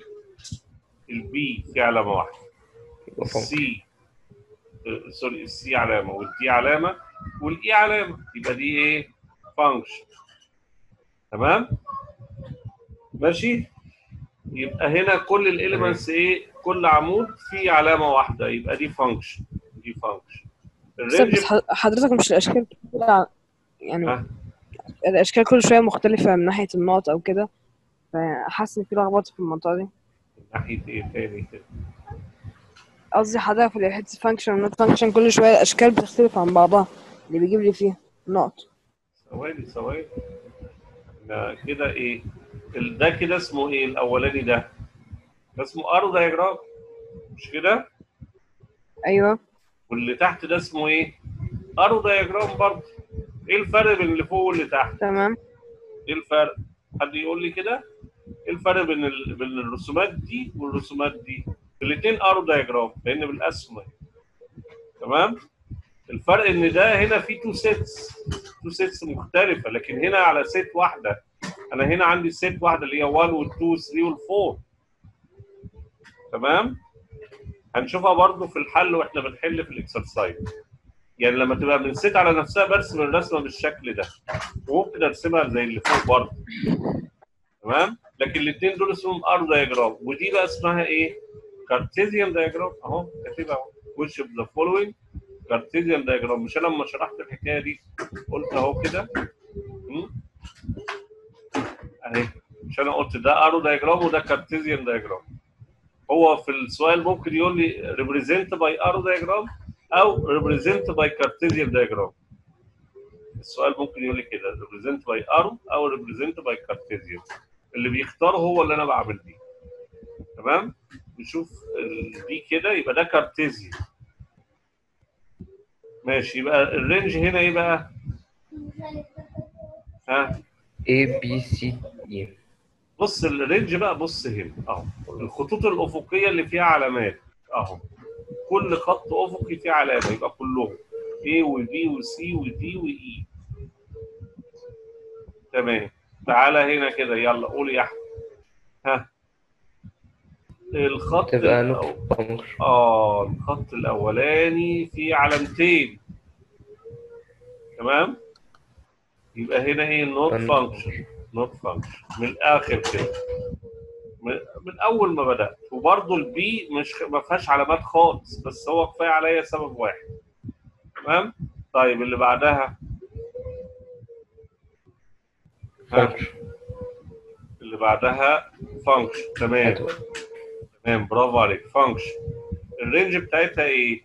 البي في علامه واحده يبقى function. السي آه، سوري السي علامه والدي علامه والاي علامه يبقى دي ايه فانكشن تمام ماشي يبقى هنا كل الاليمنتس ايه كل عمود فيه علامه واحده يبقى دي فانكشن دي فانكشن بس الرينج بس ح- حضرتك مش الاشكال كلها يعني ها؟ الاشكال كل شويه مختلفه من ناحيه النقط او كده فحاسس ان في لخبطه في المنطقه دي من ناحيه ايه تاني كده قصدي حضرتك في حته فانكشن ونوت فانكشن كل شويه الاشكال بتختلف عن بعضها اللي بيجيب لي فيها نقط ثواني ثواني ده كده ايه ال- ده كده اسمه ايه الاولاني ده ده اسمه ارو دايجرام مش كده ايوه واللي تحت ده اسمه ايه ارو دايجرام برضه ايه الفرق بين اللي فوق واللي تحت تمام ايه الفرق حد يقول لي كده ايه الفرق بين ال... بين الرسومات دي والرسومات دي الاثنين ارو دايجرام لان بالاسهم أهي. تمام الفرق ان ده هنا في تو سيتس تو سيتس مختلفه لكن هنا على سيت واحده انا هنا عندي سيت واحده اللي هي 1 وال 2 وال 3 وال 4 تمام هنشوفها برضو في الحل واحنا بنحل في الاكسرسايز يعني لما تبقى من سيت على نفسها برسم الرسمه بالشكل ده وممكن ارسمها زي اللي فوق برضه تمام لكن الاثنين دول اسمهم ار دايجرام ودي بقى اسمها ايه كارتيزيان دايجرام اهو كاتبها اهو which of the following كارتيزيان دايجرام مش انا لما شرحت الحكايه دي قلت اهو كده م? اهي مش انا قلت ده ارو دايجرام وده كارتيزيان دايجرام هو في السؤال ممكن يقول لي represent by ارو دايجرام او represent by cartesian diagram السؤال ممكن يقول لي كده represent by arrow او represent by cartesian اللي بيختار هو اللي انا بعمل دي تمام نشوف ال- دي كده يبقى ده كارتيزيان ماشي يبقى الرينج هنا ايه بقى ها A B C E بص الرينج بقى بص هنا اهو الخطوط الافقيه اللي فيها علامات اهو كل خط افقي فيه علامه يبقى كلهم A و B و C و D و E تمام تعالى هنا كده يلا قول يا احمد ها الخط تبقى الأو- not function اه الخط الاولاني فيه علامتين تمام يبقى هنا ايه نوت Not فانكشن نوت فانكشن من الاخر كده من, من اول ما بدات وبرده البي مش ما فيهاش علامات خالص بس هو كفايه عليا سبب واحد تمام طيب اللي بعدها ها function اللي بعدها فانكشن تمام هتبقى تمام برافو عليك فانكشن الرينج بتاعتها ايه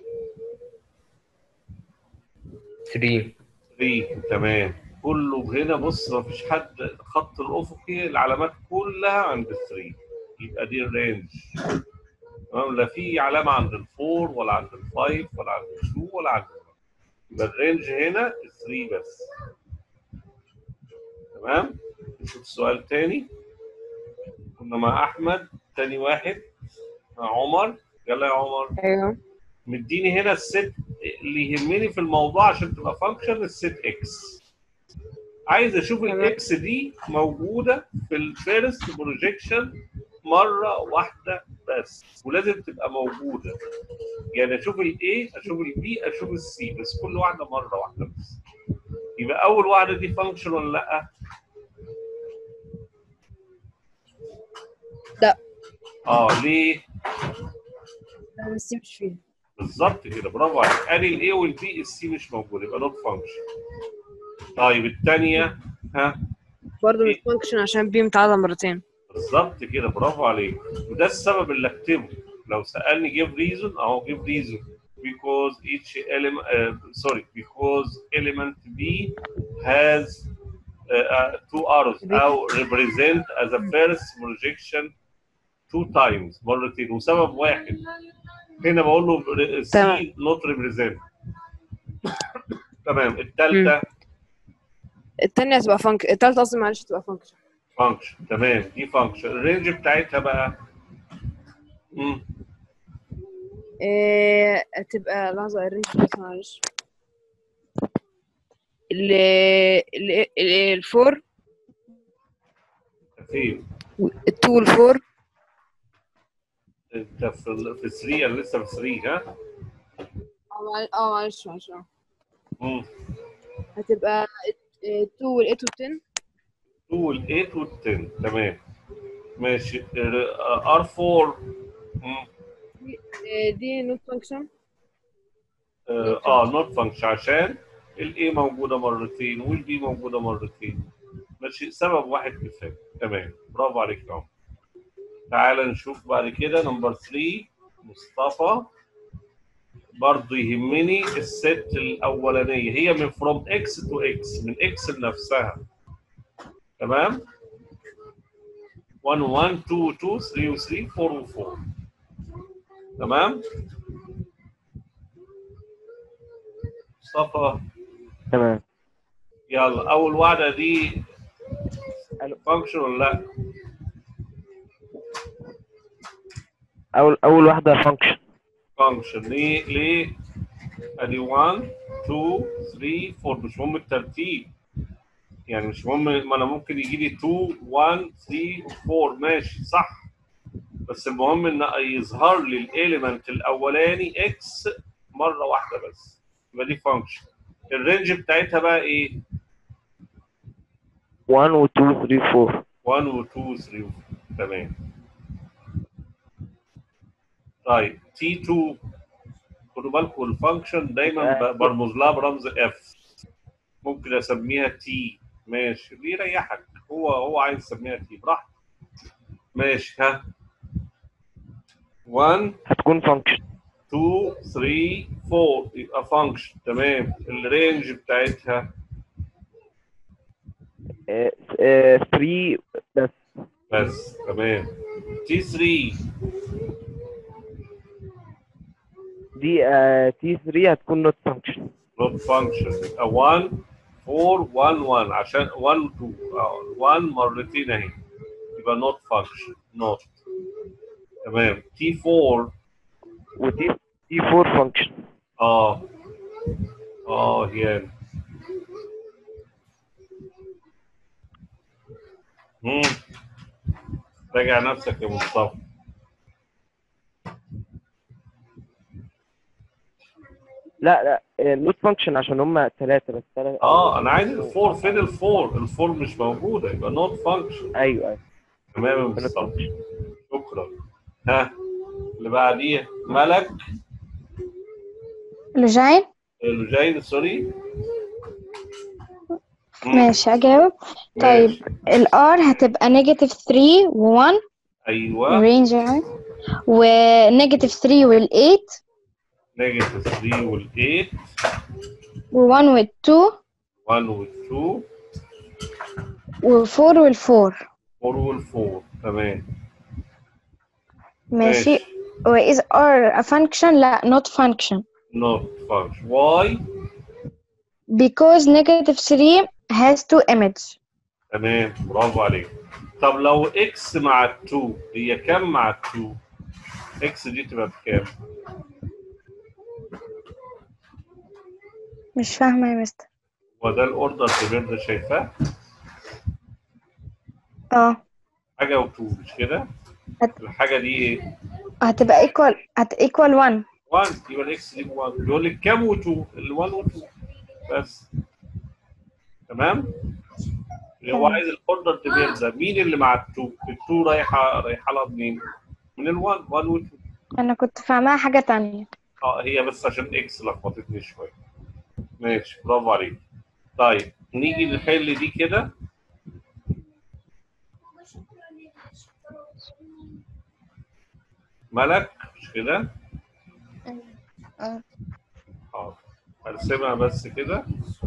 3 3 تمام كله هنا بص ما فيش حد خط الافقي العلامات كلها عند 3 يبقى دي الرينج تمام لا في علامه عند الفور ولا عند الفايف ولا عند التو ولا عند يبقى الرينج هنا 3 بس تمام نشوف سؤال تاني كنا مع احمد تاني واحد مع عمر يلا يا عمر ايوه مديني هنا الست اللي يهمني في الموضوع عشان تبقى فانكشن الست اكس عايز اشوف تمام. الاكس دي موجوده في الفيرست بروجيكشن مره واحده بس ولازم تبقى موجوده يعني اشوف الاي اشوف البي اشوف السي بس كل واحده مره واحده بس يبقى اول واحده دي فانكشن ولا لا؟ لا. اه ليه؟ انا بس مش فيه بالظبط كده برافو عليك ادي الاي والبي السي مش موجود يبقى نوت فانكشن طيب الثانيه ها برضه مش فانكشن عشان بي متعادله مرتين بالظبط كده برافو عليك وده السبب اللي اكتبه لو سالني give reason اهو give reason because each element uh, sorry because element B has uh, uh, two arrows او represent as a first projection two times مرتين وسبب واحد هنا بقول له C تمام. not represent تمام الثالثه التانية هتبقى فانكشن التالتة قصدي معلش تبقى فانكشن فانكشن تمام دي فانكشن الرينج بتاعتها بقى مم. آه، هتبقى لحظة الرينج بس معلش ال ال ال- الفور فين التو والفور انت في ال- في 3 انا لسه في 3 ها اه معل- اه معلش معلش اه. مم. هتبقى التو والايت والتن 2 وال 8 وال 10 تمام ماشي ار 4 دي نوت فانكشن اه نوت فانكشن عشان الاي موجوده مرتين والبي موجوده مرتين ماشي سبب واحد كفايه تمام برافو عليك يا عمر تعال نشوف بعد كده نمبر 3 مصطفى برضه يهمني الست الاولانيه هي من فروم اكس تو اكس من اكس لنفسها تمام 1 1 2 2 3 و 3 4 و 4 تمام مصطفى تمام يلا اول واحده دي فانكشن ولا لا اول اول واحده فانكشن فانكشن ليه ليه ادي 1 2 3 4 مش مهم الترتيب يعني مش مهم ما انا ممكن يجي لي 2 1 3 4 ماشي صح بس المهم ان يظهر لي الاليمنت الاولاني اكس مره واحده بس يبقى دي فانكشن الرينج بتاعتها بقى ايه 1 و 2 3 4 1 و 2 و 3 و 4 تمام طيب تي 2 خدوا بالكم الفانكشن دايما ب- برمز لها برمز اف ممكن اسميها تي ماشي اللي يريحك هو هو عايز يسميها تي براحته ماشي ها 1 هتكون فانكشن 2 3 4 يبقى فانكشن تمام الرينج بتاعتها 3 بس بس تمام تي 3 دي تي 3 هتكون نوت فانكشن not function يبقى 1 4 1 1 عشان 1 و 2 اه 1 مرتين اهي يبقى not function not تمام تي 4 ودي دي 4 فانكشن اه اه هي مم. راجع نفسك يا مصطفى لا لا نوت فانكشن عشان هم ثلاثه بس ثلاثه اه انا عايز الفور فين الفور الفور مش موجوده يبقى not function ايوه ايوه تمام يا not مصطفى function. شكرا ها اللي بعديه ملك لوجين لوجين سوري مم. ماشي أجاوب طيب ماشي. الار هتبقى نيجاتيف 3 و1 ايوه رينج يعني ونيجاتيف 3 وال8 نيجاتيف 3 وال 8 و1 وال2 1 وال 2 و4 وال4 4 وال 4 تمام ماشي و is r a function لا not function not function why because negative 3 has two images تمام برافو عليك طب لو اكس مع 2 هي كام مع 2 اكس دي تبقى بكام مش فاهمة يا مستر هو ده الاوردر كبير ده شايفاه اه حاجه و2 مش كده هت- الحاجه دي ايه هتبقى equal هت equal 1 1 يبقى الاكس دي 1 بيقول لك كام و2 ال 1 و2 بس تمام هو تمام. عايز الاوردر كبير ده مين اللي مع ال2 ال2 رايحه رايحه لها منين من ال 1 1 و2 انا كنت فاهماها حاجة تانية اه هي بس عشان اكس لخبطتني شويه ماشي برافو عليك طيب نيجي نحل دي كده ملك مش كده اه اه ارسمها بس كده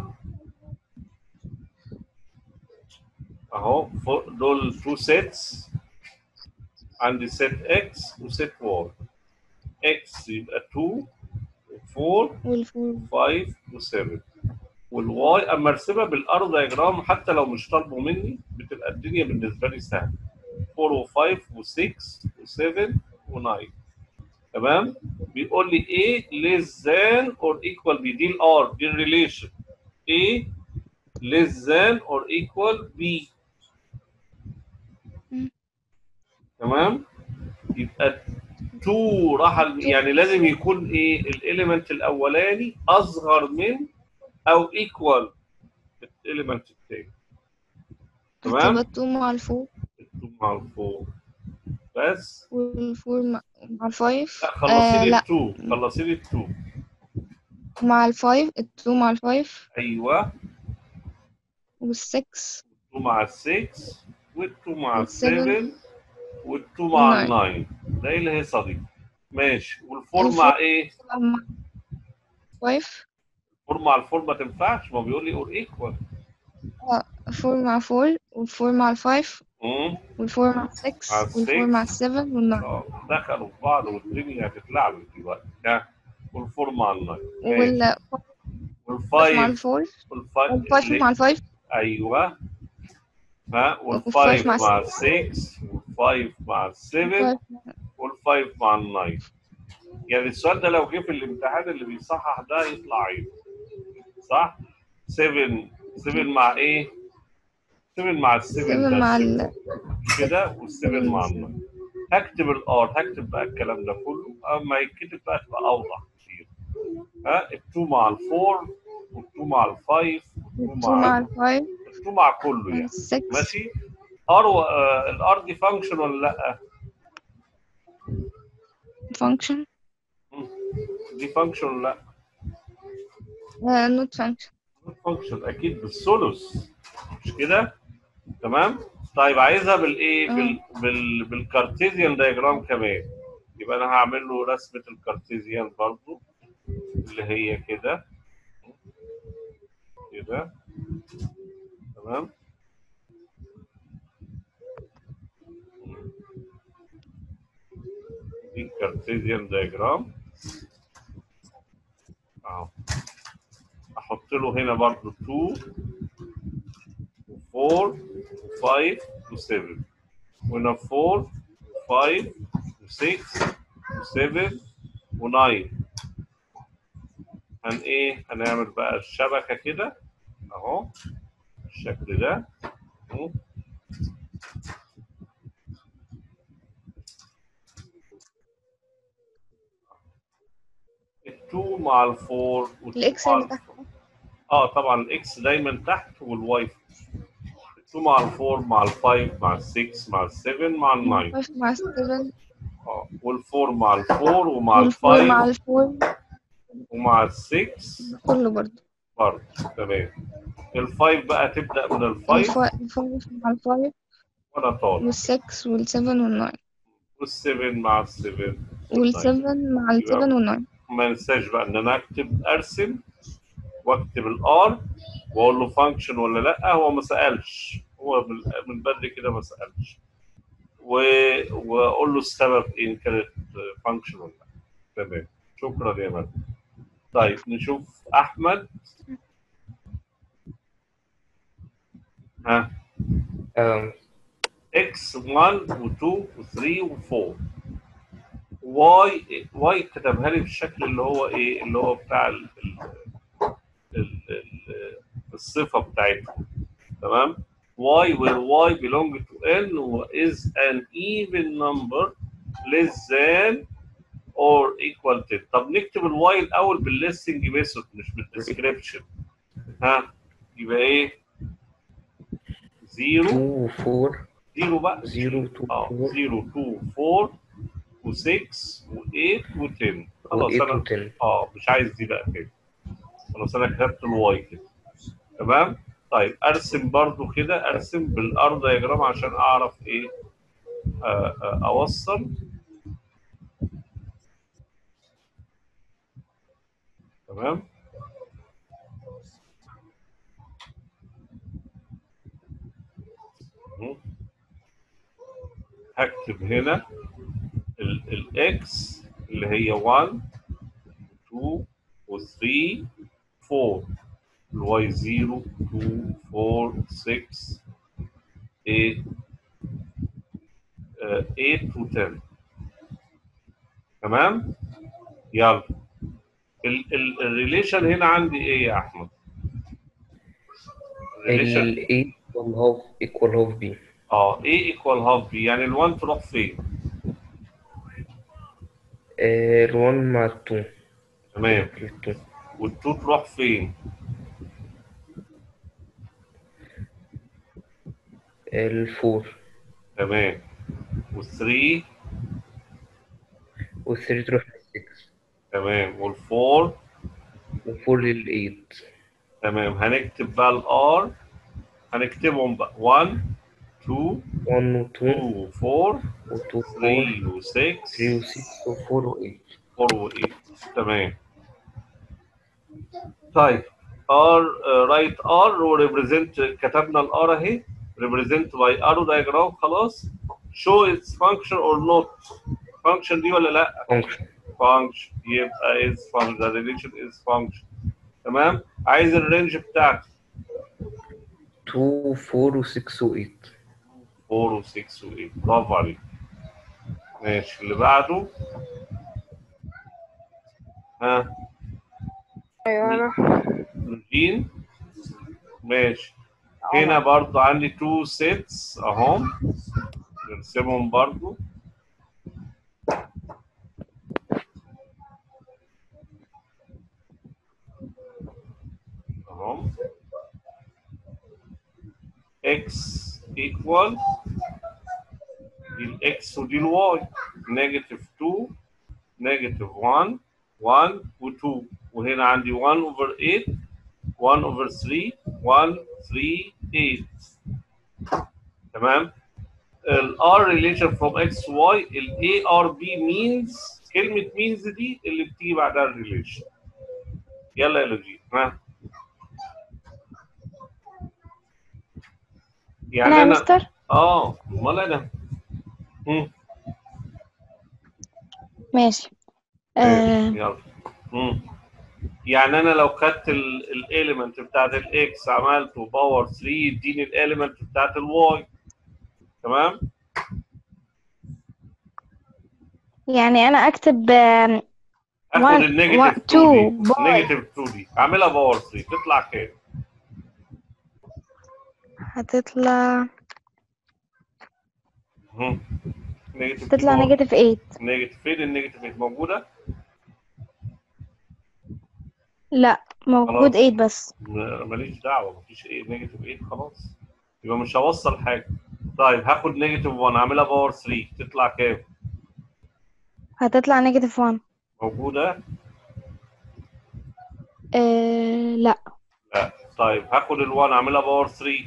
اهو فوق دول تو سيتس عندي سيت اكس وسيت واي اكس يبقى 2 و4 والفور 5 و7 والواي اما ارسمها بالار دايجرام حتى لو مش طالبه مني بتبقى الدنيا بالنسبه لي سهله 4 و5 و6 و7 و9 تمام بيقول لي A less than or equal B دي الار دي الريليشن A less than or equal B مم. تمام يبقى 2 راح ال- يعني لازم يكون ايه الاليمنت الاولاني اصغر من او ايكوال الاليمنت الثاني تمام هتبقى التو مع الفور 2 مع الفور بس والفور مع مع الفايف لا آه خلصي لي لا التو خلصي لي التو مع الفايف التو مع الفايف ايوه والسكس 2 مع ال 6 وال2 مع ال والسفن 7 وال2 مع ال والناين 9 ده ايه الهيصه دي ماشي والفور الفور مع ايه؟ مع فايف الفور مع الفور ما تنفعش ما بيقول لي اور ايكوال فور مع فور والفور مع الفايف امم والفور مع السكس مع والفور مع السكس السفن والناين اه دخلوا في بعض والدنيا هتتلعب دلوقتي ها والفور مع الناين ماشي والفايف مع والفايف الفور والفايف والفايف اللي مع الفايف ايوه ها والفايف والفايف مع مع السكس السكس والفايف مع السفن والفايف والفايف مع الناين يعني السؤال ده لو جه في الامتحان اللي بيصحح ده يطلع عيب صح 7 7 مع ايه 7 مع السفن سفن ده مع السفن ال كده والسفن مع الناين هكتب الار هكتب بقى الكلام ده كله اما يتكتب بقى تبقى اوضح كتير ها ال2 مع الفور وال2 مع الفايف وال2 التو مع مع الفايف ال2 مع كله يعني والسكس ماشي ار و... آه الار دي فانكشن ولا لا فانكشن مم. دي فانكشن ولا لا نوت فانكشن فانكشن اكيد بالثلث مش كده تمام طيب عايزها بالايه بال... بال... بالكارتيزيان دايجرام كمان يبقى انا هعمل له رسمه الكارتيزيان برضو اللي هي كده كده تمام دي الكارتيزيان دايجرام اهو احط له هنا برضو 2 و4 و5 و7 وهنا 4 و5 و6 و7 و9 هن ايه هنعمل بقى الشبكه كده اهو بالشكل ده اهو. التو مع الفور والتو الاكس مع اللي الفور. تحت اه طبعا الاكس دايما تحت والواي فوق. التو مع الفور مع الفايف مع السكس مع السفن مع الناين فايف مع السفن اه والفور مع الفور ومع والفور مع الفايف الفور ومع السكس كله برضه برضه تمام الفايف بقى تبدا من الفايف الفا- الفايف مع الفايف وانا طالع والسكس والسفن والناين والسفن مع السفن والسفن مع السفن والناين ما ننساش بقى ان انا اكتب ارسم واكتب الار واقول له فانكشن ولا لا هو ما سالش هو من من بدري كده ما سالش و... واقول له السبب ايه ان كانت فانكشن ولا لا تمام شكرا يا مدى طيب نشوف احمد ها آم، x 1 و2 و3 و4 y y كتبها لي بالشكل اللي هو ايه اللي هو بتاع ال ال ال ال الصفه بتاعتهم تمام y where y belong to n is an even number less than or equal to طب نكتب الواي الاول بالليستنج ميثود مش بالديسكريبشن ها يبقى ايه 0 2 و 4 0 بقى 0 2 اه 4 0 2 4 و6 و8 و10 و خلاص 8 انا و 10 اه مش عايز دي بقى كده خلاص انا كتبت الواي كده تمام طيب ارسم برضو كده ارسم بالار دايجرام عشان اعرف ايه آه آه اوصل تمام مم. هكتب هنا الاكس اللي هي 1 2 و3 4 الواي 0 2 4 6 8 آه، 8 و 10 تمام يلا الريليشن هنا عندي ايه يا احمد الريليشن ال A equal half equal half B اه A ايكوال هاف بي يعني ال1 تروح فين ال 1 مع ال 2 تمام ال 2 وال2 تروح فين ال 4 تمام وال3 وال 3 تروح لل 6 تمام وال4 وال 4 لل 8 تمام هنكتب بقى الار هنكتبهم بقى 1 2 1 و 2 2 4 و 2 4 3 و 6 3 و 6 و 4 و 8 4 و 8 تمام طيب R uh, write R represent كتبنا ال R اهي represent by arrow diagram خلاص show its function or not function دي ولا لا function function يبقى is function the relation is function تمام عايز الرينج بتاعك 2 4 و 6 و 8 4 و 6 و 8 برافو عليك ماشي اللي بعده ها ايوه انا روتين ماشي هنا برضو عندي تو سيتس اهم نرسمهم برضو اهم x equal دي الاكس ودي الواي نيجاتيف 2 نيجاتيف 1 1 و2 وهنا عندي 1 over 8 1 over 3 1 3 8 تمام ال R relation from X to Y ال A R B means كلمة means دي اللي بتيجي بعدها الريليشن يلا يا لوجي ها يعني انا يا انا مستر اه امال انا مم. ماشي ماشي، آه يلا مم. يعني انا لو خدت الاليمنت بتاعت الاكس عملته باور 3 يديني الاليمنت بتاعت الواي تمام يعني انا اكتب آم، اخد One- النيجاتيف one- 2 two دي باور. النيجاتيف 2 دي اعملها باور 3 تطلع كام؟ هتطلع مم. نيجاتيف تطلع باور. نيجاتيف 8 نيجاتيف فين النيجاتيف 8 موجوده؟ لا موجود خلاص. 8 بس م- ماليش دعوه مفيش ايه نيجاتيف 8 خلاص يبقى مش هوصل حاجه طيب هاخد نيجاتيف 1 اعملها باور 3 تطلع كام؟ هتطلع نيجاتيف 1 موجوده؟ آه لا لا طيب هاخد ال1 اعملها باور 3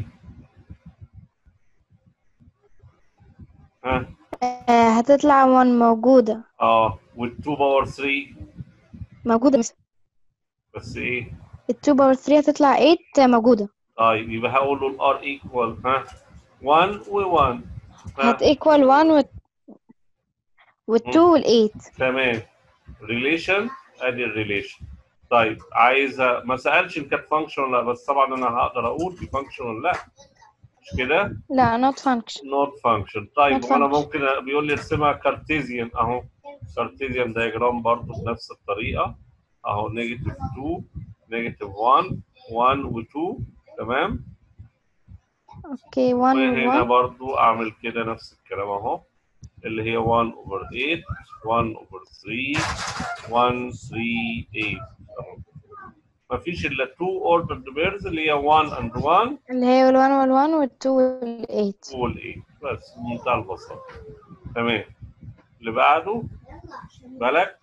ها آه هتطلع 1 موجودة اه وال2 باور 3 موجودة بس بس ايه؟ ال 2 باور 3 هتطلع 8 موجودة طيب يبقى هقول له الار ايكوال ها 1 و1 هت equal 1 وال وال 2 وال 8 تمام ريليشن ادي الريليشن طيب عايزه ما سالش ان كانت فانكشن ولا لا بس طبعا انا هقدر اقول دي فانكشن ولا لا مش كده لا not function نوت فانكشن طيب Not وانا function. ممكن أ- بيقول لي ارسمها كارتيزيان اهو كارتيزيان دايجرام برضه بنفس الطريقه اهو نيجاتيف 2 نيجاتيف 1 1 و2 تمام اوكي 1 وهنا 1 برضو اعمل كده نفس الكلام اهو اللي هي 1 over 8 1 over 3 1 3 8 أهو. مفيش الا 2 ordered pairs اللي هي 1 and 1 اللي هي ال 1 وال 1 وال 2 وال 8 وال 8 بس بمنتهى البساطة تمام اللي بعده بالك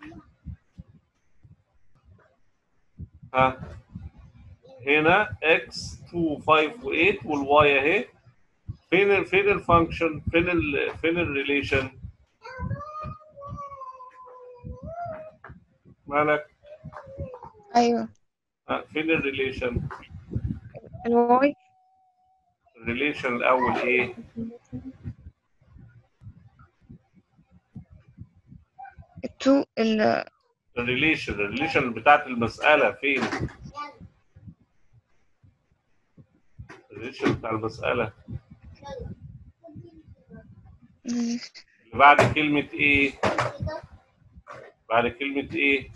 ها هنا x 2 5 و8 والواي اهي فين ال فين الفانكشن فين ال فين الريليشن مالك ايوه ها، فين الريليشن الواي الريليشن الاول ايه التو ال الريليشن الريليشن بتاعت المسألة فين الريليشن بتاع المسألة اللي بعد كلمة ايه بعد كلمة إيه؟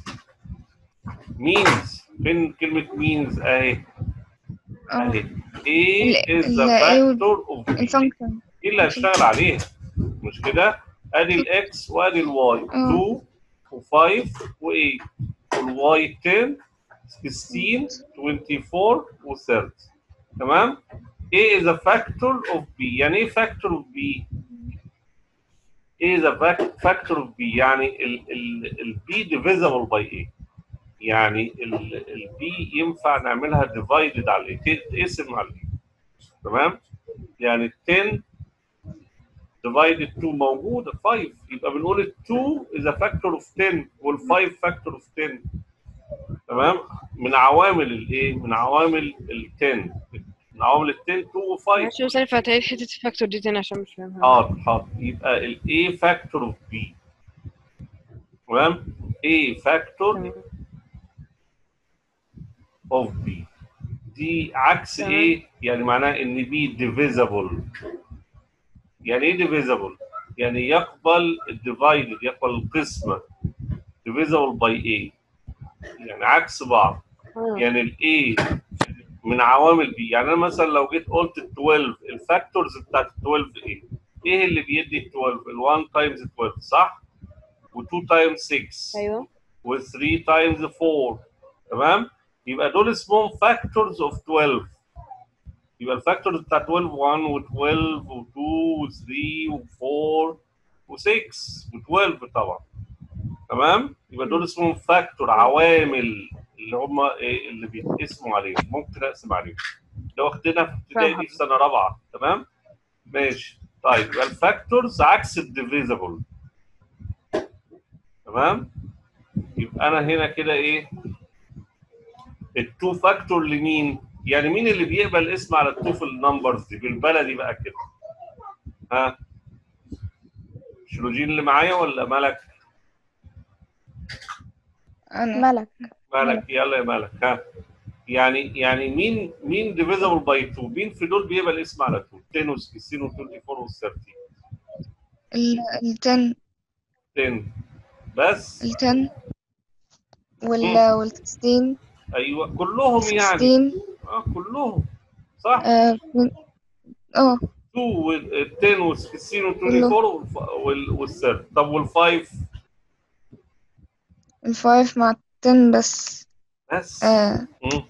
means فين كلمة means أهي اه أهي A ال- is the ال A وال- factor of B الفانكشن إيه اللي هشتغل عليه مش كده؟ أدي الإكس وأدي الواي 2 و5 و8 والواي 10 16 24 و30 تمام؟ A is a factor of B يعني إيه factor of B؟ A is a fac- factor of B يعني ال ال ال B divisible by A يعني ال ال B ينفع نعملها divided على A تقسم على A تمام؟ يعني 10 divided 2 موجودة 5 يبقى بنقول ال 2 is a factor of 10 وال 5 factor of 10 تمام؟ من عوامل الايه؟ من عوامل ال 10 من عوامل ال 10 2 و 5 معلش بس عارفة هتعيد حتة الفاكتور دي تاني عشان مش فاهمها حاضر حاضر يبقى ال A factor of B تمام A factor تمام. of B دي عكس تمام. A يعني معناه ان B divisible يعني ايه divisible؟ يعني يقبل divided يقبل القسمة divisible by A يعني عكس بعض آه. يعني ال A من عوامل B يعني انا مثلا لو جيت قلت ال 12 الفاكتورز بتاعت ال 12 ايه؟ ايه اللي بيدي ال 12 ال 1 تايمز 12 صح؟ و2 تايمز 6 ايوه و3 تايمز 4 تمام؟ يبقى دول اسمهم فاكتورز اوف 12 يبقى الفاكتورز بتاع 12 1 و12 و2 و3 و4 و6 و12 طبعا تمام؟ يبقى دول اسمهم فاكتور عوامل اللي هم إيه اللي بيتقسموا عليهم ممكن اقسم عليهم ده واخدينها في ابتدائي دي في سنه رابعه تمام؟ ماشي طيب يبقى الفاكتورز عكس الديفيزبل تمام؟ يبقى انا هنا كده ايه؟ التو فاكتور لمين؟ يعني مين اللي بيقبل اسم على التو في النمبرز دي بالبلدي بقى كده؟ ها؟ شلوجين اللي معايا ولا ملك؟ انا ملك مالك يلا يا مالك ها يعني يعني مين مين ديفيزبل باي 2 مين في دول بيقبل اسم على 2 10 و16 و24 و30 ال ال 10 10 بس ال 10 وال مم. وال 16 ايوه كلهم يعني 16 اه كلهم صح اه من- اه 2 وال 10 وال16 و24 وال30 طب وال5 ال 5 مع 10 بس بس آه مم.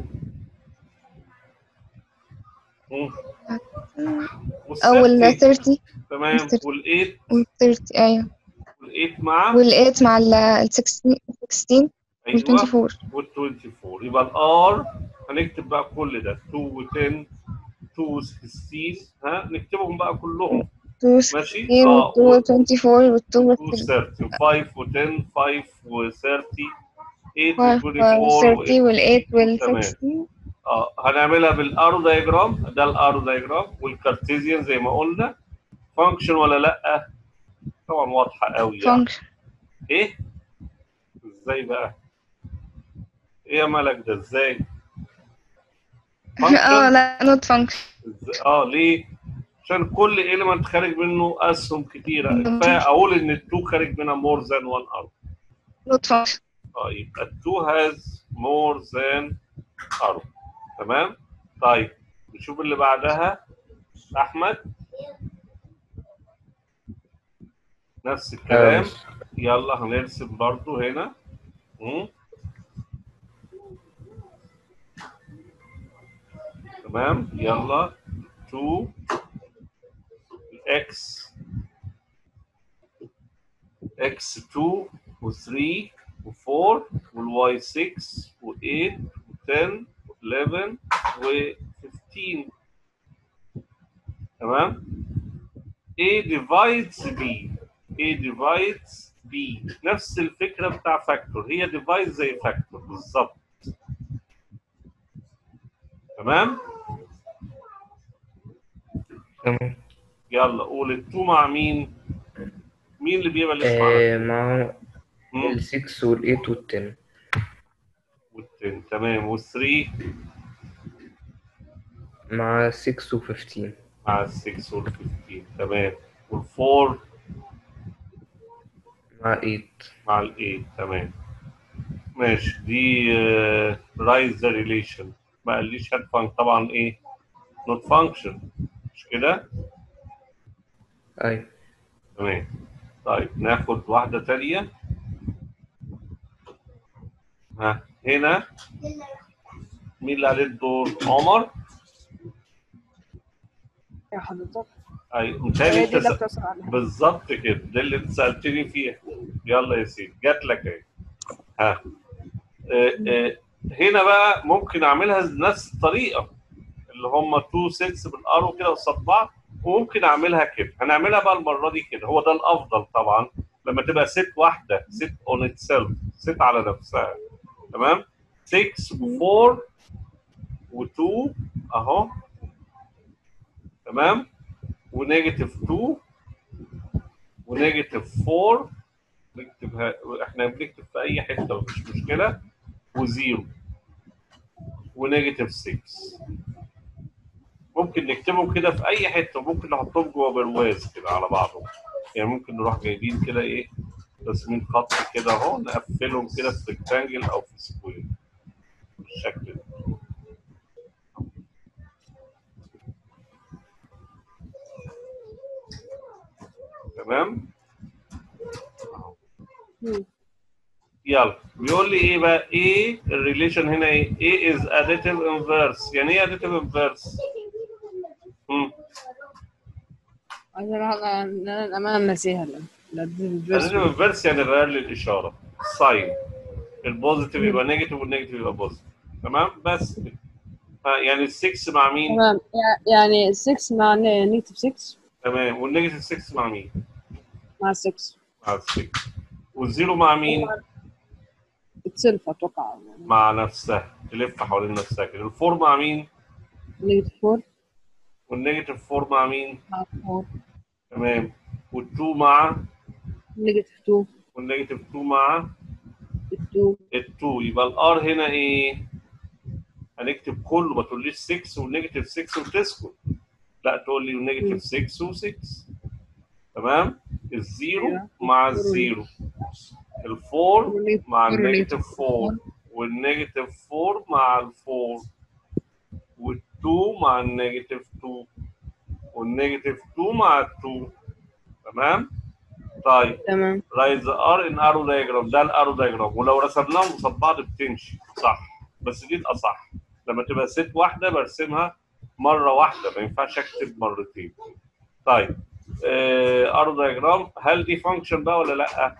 مم. او ال وال30 30 تمام وال30. وال8 وال 30 ايوه وال8 مع وال 8 مع ال ال 16 16 وال ايوه 24 وال 24 يبقى الار هنكتب بقى كل ده 2 و 10 2 و 16 ها نكتبهم بقى كلهم 2 ماشي 16 اه وال 24 وال 2 وال 2 30 30 5 و 10 5 و 30 8 و 5 وال 24 30 وال 8 وال تمام. 16 اه هنعملها بالارو دايجرام ده الارو دايجرام والكارتيزيان زي ما قلنا فانكشن ولا لا طبعا واضحه قوي يعني فانكشن ايه ازاي بقى ايه يا ملك ده ازاي اه function لا نوت فانكشن إزاي؟ اه ليه عشان كل ايليمنت خارج منه اسهم كتيره مم. كفايه اقول ان التو خارج منها مور ذان وان ارو نوت فانكشن اه يبقى التو هاز مور ذان ارو تمام طيب نشوف اللي بعدها احمد نفس الكلام يلا هنرسم برضو هنا مم. تمام يلا 2 x x2 و3 و4 والy 6 و8 و10 و11 و15 تمام A divides B A divides B نفس الفكرة بتاع فاكتور هي divides زي فاكتور بالظبط تمام تمام يلا قول التو مع مين مين اللي بيبقى الاسم على آه مع مم. ال 6 وال 8 وال 10 والتن تمام والثري مع 6 و 15 مع السكس والفيفتين تمام والفور مع 8 مع ال 8 تمام ماشي دي رايز ذا ريليشن ما قاليش هات فانك طبعا ايه نوت فانكشن مش كده ايوه تمام طيب ناخد واحدة تانية ها هنا مين اللي عليه الدور عمر يا حضرتك اي هي متهيألي دي انت اللي س- بتوصل عليها بالظبط كده ده اللي انت سألتني فيها يلا يا سيدي جات لك اهي ها آه، آه، هنا بقى ممكن اعملها نفس الطريقه اللي هم 2 سيتس بالارو كده قصاد بعض وممكن اعملها كده هنعملها بقى المره دي كده هو ده الافضل طبعا لما تبقى ست واحده ست اون ات سيلف ست على نفسها تمام 6 و4 و2 اهو تمام ونيجاتيف 2 ونيجاتيف 4 نكتبها احنا بنكتب في اي حته مفيش مشكله وزيرو ونيجاتيف 6 ممكن نكتبهم كده في اي حته وممكن نحطهم جوه برواز كده على بعضهم يعني ممكن نروح جايبين كده ايه راسمين خط كده اهو نقفلهم كده في ريكتانجل او في سكوير بالشكل ده تمام مم. يلا بيقول لي ايه بقى ايه الريليشن هنا ايه ايه از اديتيف انفيرس يعني ايه اديتيف انفيرس امم عشان انا انا الامانه ناسيها لا لا دي اديتيف الفيرس انفيرس يعني غير لي الاشاره ساين البوزيتيف يبقى نيجاتيف والنيجاتيف يبقى بوزيتيف تمام بس كده. ها يعني ال 6 مع مين تمام يع- يعني 6 مع نيجاتيف 6 تمام والنيجاتيف 6 مع مين مع 6 مع ال 6 والزيرو مع مين اتسلف اتوقع مع نفسها تلف حوالين نفسها كده الفور مع مين نيجاتيف 4 والنيجاتيف 4 مع مين مع 4 تمام وال2 مع نيجاتيف 2 والنيجاتيف 2 مع 2 ال2 يبقى الار هنا ايه؟ هنكتب كله ما تقوليش 6 والنيجاتيف 6 وتسكت لا تقول لي نيجاتيف 6 و6 تمام؟ الزيرو مع الزيرو الفور مع النيجاتيف 4 والنيجاتيف 4 مع الفور وال2 مع النيجاتيف 2 والنيجاتيف 2 مع ال2 تمام؟ طيب تمام رايز ار ان ارو دايجرام ده الارو دايجرام ولو رسمناهم قصاد بعض بتمشي صح بس دي الاصح لما تبقى ست واحده برسمها مره واحده ما ينفعش اكتب مرتين طيب آه ارو دايجرام هل دي فانكشن بقى ولا لا؟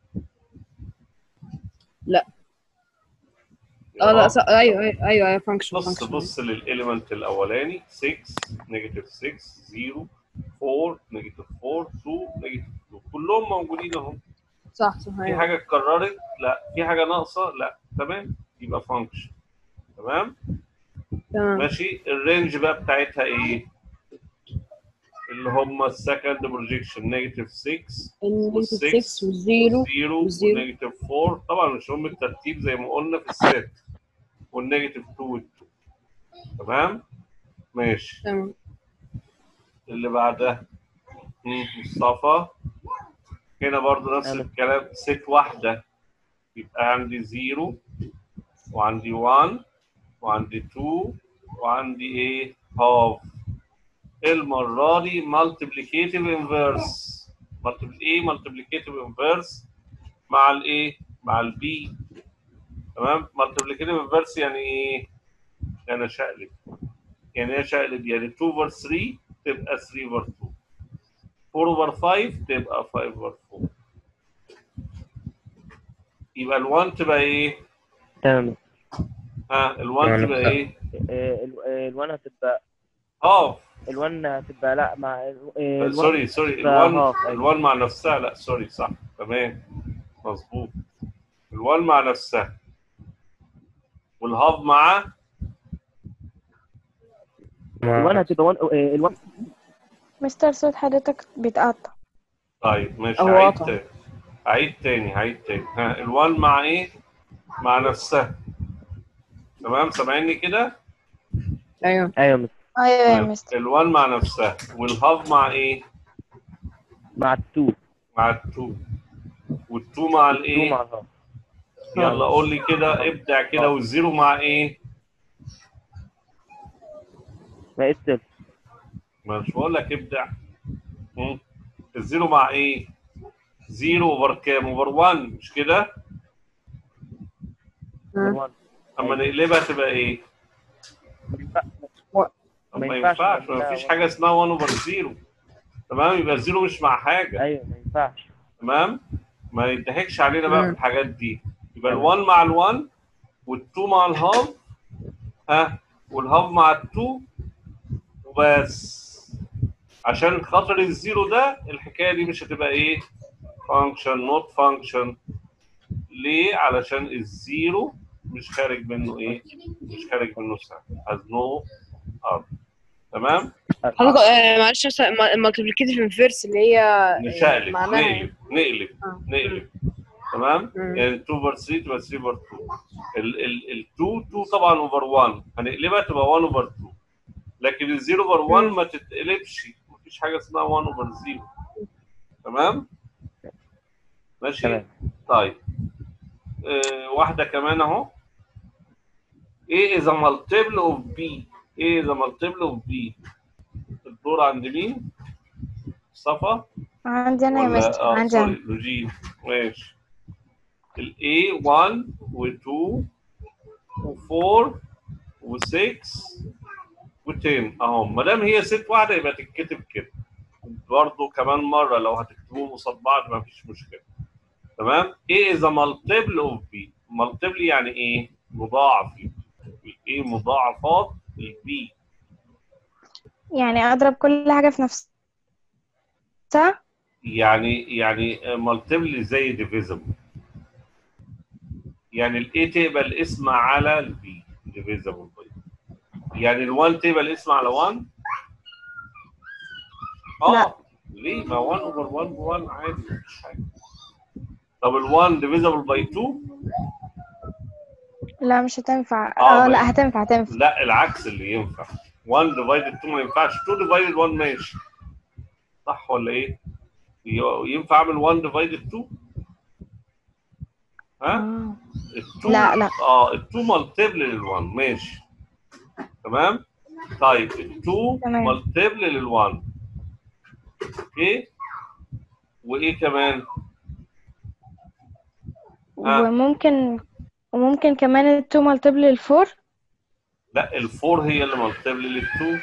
لا. اه لا صح ايوه ايوه ايوه ايوه فانكشن بص بص للاليمنت الاولاني 6 نيجاتيف 6 0 4 نيجاتيف 4 2 نيجاتيف 2 كلهم موجودين اهو صح صح في ايوه حاجه اتكررت لا في حاجه ناقصه لا تمام يبقى فانكشن تمام تمام ماشي الرينج بقى بتاعتها ايه اللي هم السكند بروجيكشن نيجاتيف 6 النيجاتيف 6 والزيرو 0 والزيرو. ونيجاتيف 4 طبعا مش هم الترتيب زي ما قلنا في الست والنيجاتيف 2 وال 2 تمام ماشي تمام اللي بعدها مم، مصطفى هنا برضو نفس أنا. الكلام ست واحدة يبقى عندي زيرو وعندي 1 وعندي 2 وعندي ايه هاف المرة دي multiplicative inverse multiple ايه multiplicative inverse مع الايه مع البي تمام multiplicative inverse يعني ايه يعني شقلب يعني ايه شقلب يعني 2 over 3 تبقى 3 over 2 4 over 5 تبقى 5 over 4 يبقى ال1 تبقى ايه؟ تمام ها ال1 يعني تبقى لا. ايه؟ آه، ال- آه، الوان هتبقى هاف الوان هتبقى لا مع ال- آه، الوان سوري سوري تبقى ال1 half، أيوة. ال1 مع نفسها لا سوري صح تمام مظبوط ال1 مع نفسها والهاف مع الوان هتبقى وان آه، الوان مستر صوت حضرتك بيتقطع طيب ماشي أو هعيد واقع. تاني هعيد تاني هعيد تاني ها ال1 مع ايه؟ مع نفسها تمام سامعيني كده؟ ايوه ايوه مس- ايوه يا مستر ال1 مع نفسها والهاف مع ايه؟ مع التو مع ال2 والتو مع التو الايه مع الهاف يلا قول لي كده ابدع كده والزيرو مع ايه ما اتسل مش بقول لك ابدع مم. الزيرو مع ايه زيرو اوفر كام اوفر 1 مش كده اما نقلبها تبقى ايه ما ما ينفعش ينفعش ما نعملها فيش حاجه اسمها 1 اوفر 0 تمام يبقى الزيرو مش مع حاجه ايوه ما ينفعش تمام ما يضحكش علينا بقى في مم. الحاجات دي يبقى ال1 مع ال1 وال2 مع الهاف ها والهاف مع ال2 وبس عشان خاطر الزيرو ده الحكايه دي مش هتبقى ايه فانكشن نوت فانكشن ليه علشان الزيرو مش خارج منه ايه مش خارج منه سهم has no arm تمام حضرتك آه، معلش المالتيبليكيتيف انفيرس اللي هي نشقلب معناها إيه؟ نقلب نقلب آه. نقلب تمام مم. يعني 2 بار 3 تبقى 3 بار 2 ال ال ال 2 2 طبعا اوفر 1 هنقلبها تبقى 1 اوفر 2 لكن ال 0 اوفر 1 ما تتقلبش مفيش حاجه اسمها 1 اوفر 0 تمام ماشي تمام طيب آه واحده كمان اهو A is a multiple of B A is a multiple of B الدور عند مين؟ مصطفى عندي انا يا ولا مستر اه عندي سوري انا لوجين ماشي ال A 1 و 2 و 4 و 6 و 10 اهو ما دام هي ست واحده يبقى تتكتب كده برضه كمان مره لو هتكتبوهم قصاد بعض ما فيش مشكله تمام A is a multiple of B multiple يعني ايه؟ مضاعف ايه مضاعفات ال B يعني اضرب كل حاجه في نفسها يعني يعني مالتيبل زي ديفيزبل يعني الاي تقبل الاسم على البي ديفيزبل يعني ال1 تقبل الاسم على 1 اه لا. ليه ما 1 اوفر 1 ب 1 عادي مفيش حاجه طب ال1 ديفيزبل باي 2 لا مش هتنفع آه، اه بس- لا هتنفع هتنفع لا العكس اللي ينفع 1 ديفايدد 2 ما ينفعش 2 ديفايدد 1 ماشي صح ولا ايه؟ ي- ينفع اعمل 1 ديفايدد 2 ها؟ آه. التو لا، لا. اه التو مالتيبل لل1 ماشي تمام طيب التو تمام. مالتيبل لل1 اوكي وايه كمان آه. وممكن وممكن كمان التو مالتيبل للفور لا الفور هي اللي مالتيبل لل2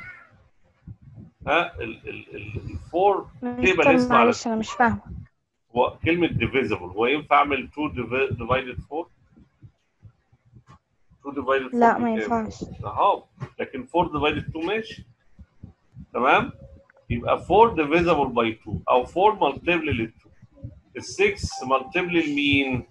ها ال ال ال الفور تقبل مستر اسم على معلش انا مش فاهمه هو كلمه ديفيزبل هو ينفع اعمل 2 ديفايدد 4 2 ديفايدد لا ما ينفعش اهو لكن 4 ديفايدد 2 ماشي تمام يبقى 4 ديفيزبل باي 2 او 4 مالتيبل لل 2 ال 6 مالتيبل لمين؟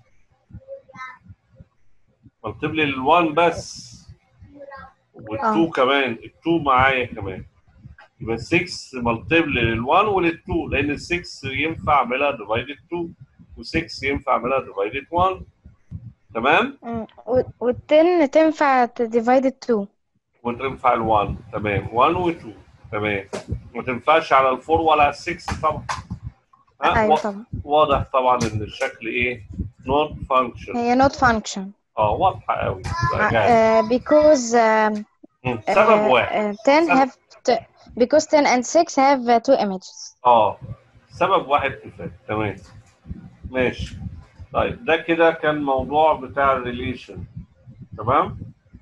مالتيبل لل 1 بس وال 2 آه. كمان ال 2 معايا كمان يبقى 6 مالتيبل لل 1 ولل 2 لان ال 6 ينفع اعملها ديفايدد 2 و6 ينفع اعملها ديفايدد 1 تمام؟ والتن تنفع تديفايد التو وتنفع ال 1 تمام 1 و 2 تمام ما تنفعش على ال 4 ولا على ال 6 طبعا ها ايوه وا- طبعا واضح طبعا ان الشكل ايه نوت فانكشن هي not function اه واضحه قوي uh, because um, سبب uh, واحد uh, 10 سبب. have t- because 10 and 6 have uh, two images اه سبب واحد كفايه تمام ماشي طيب ده كده كان موضوع بتاع الريليشن تمام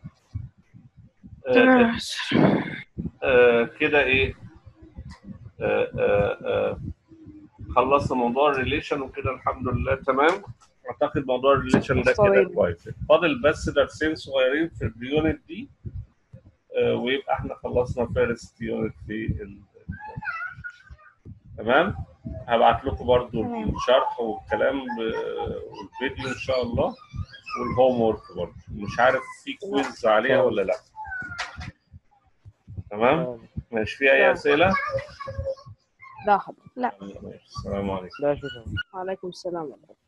آه آه كده ايه آه آه آه خلصنا موضوع الريليشن وكده الحمد لله تمام اعتقد موضوع الريليشن ده كده طيب. كويس فاضل بس درسين صغيرين في اليونت دي آه ويبقى احنا خلصنا فيرست يونت في ال... تمام هبعت لكم برضو تمام. الشرح والكلام ب- والفيديو ان شاء الله والهوم ورك برضو مش عارف في كويز عليها ولا لا تمام ماشي في اي تمام. اسئله لا حضرتك ماشي السلام عليكم لا شكرا وعليكم السلام ورحمة الله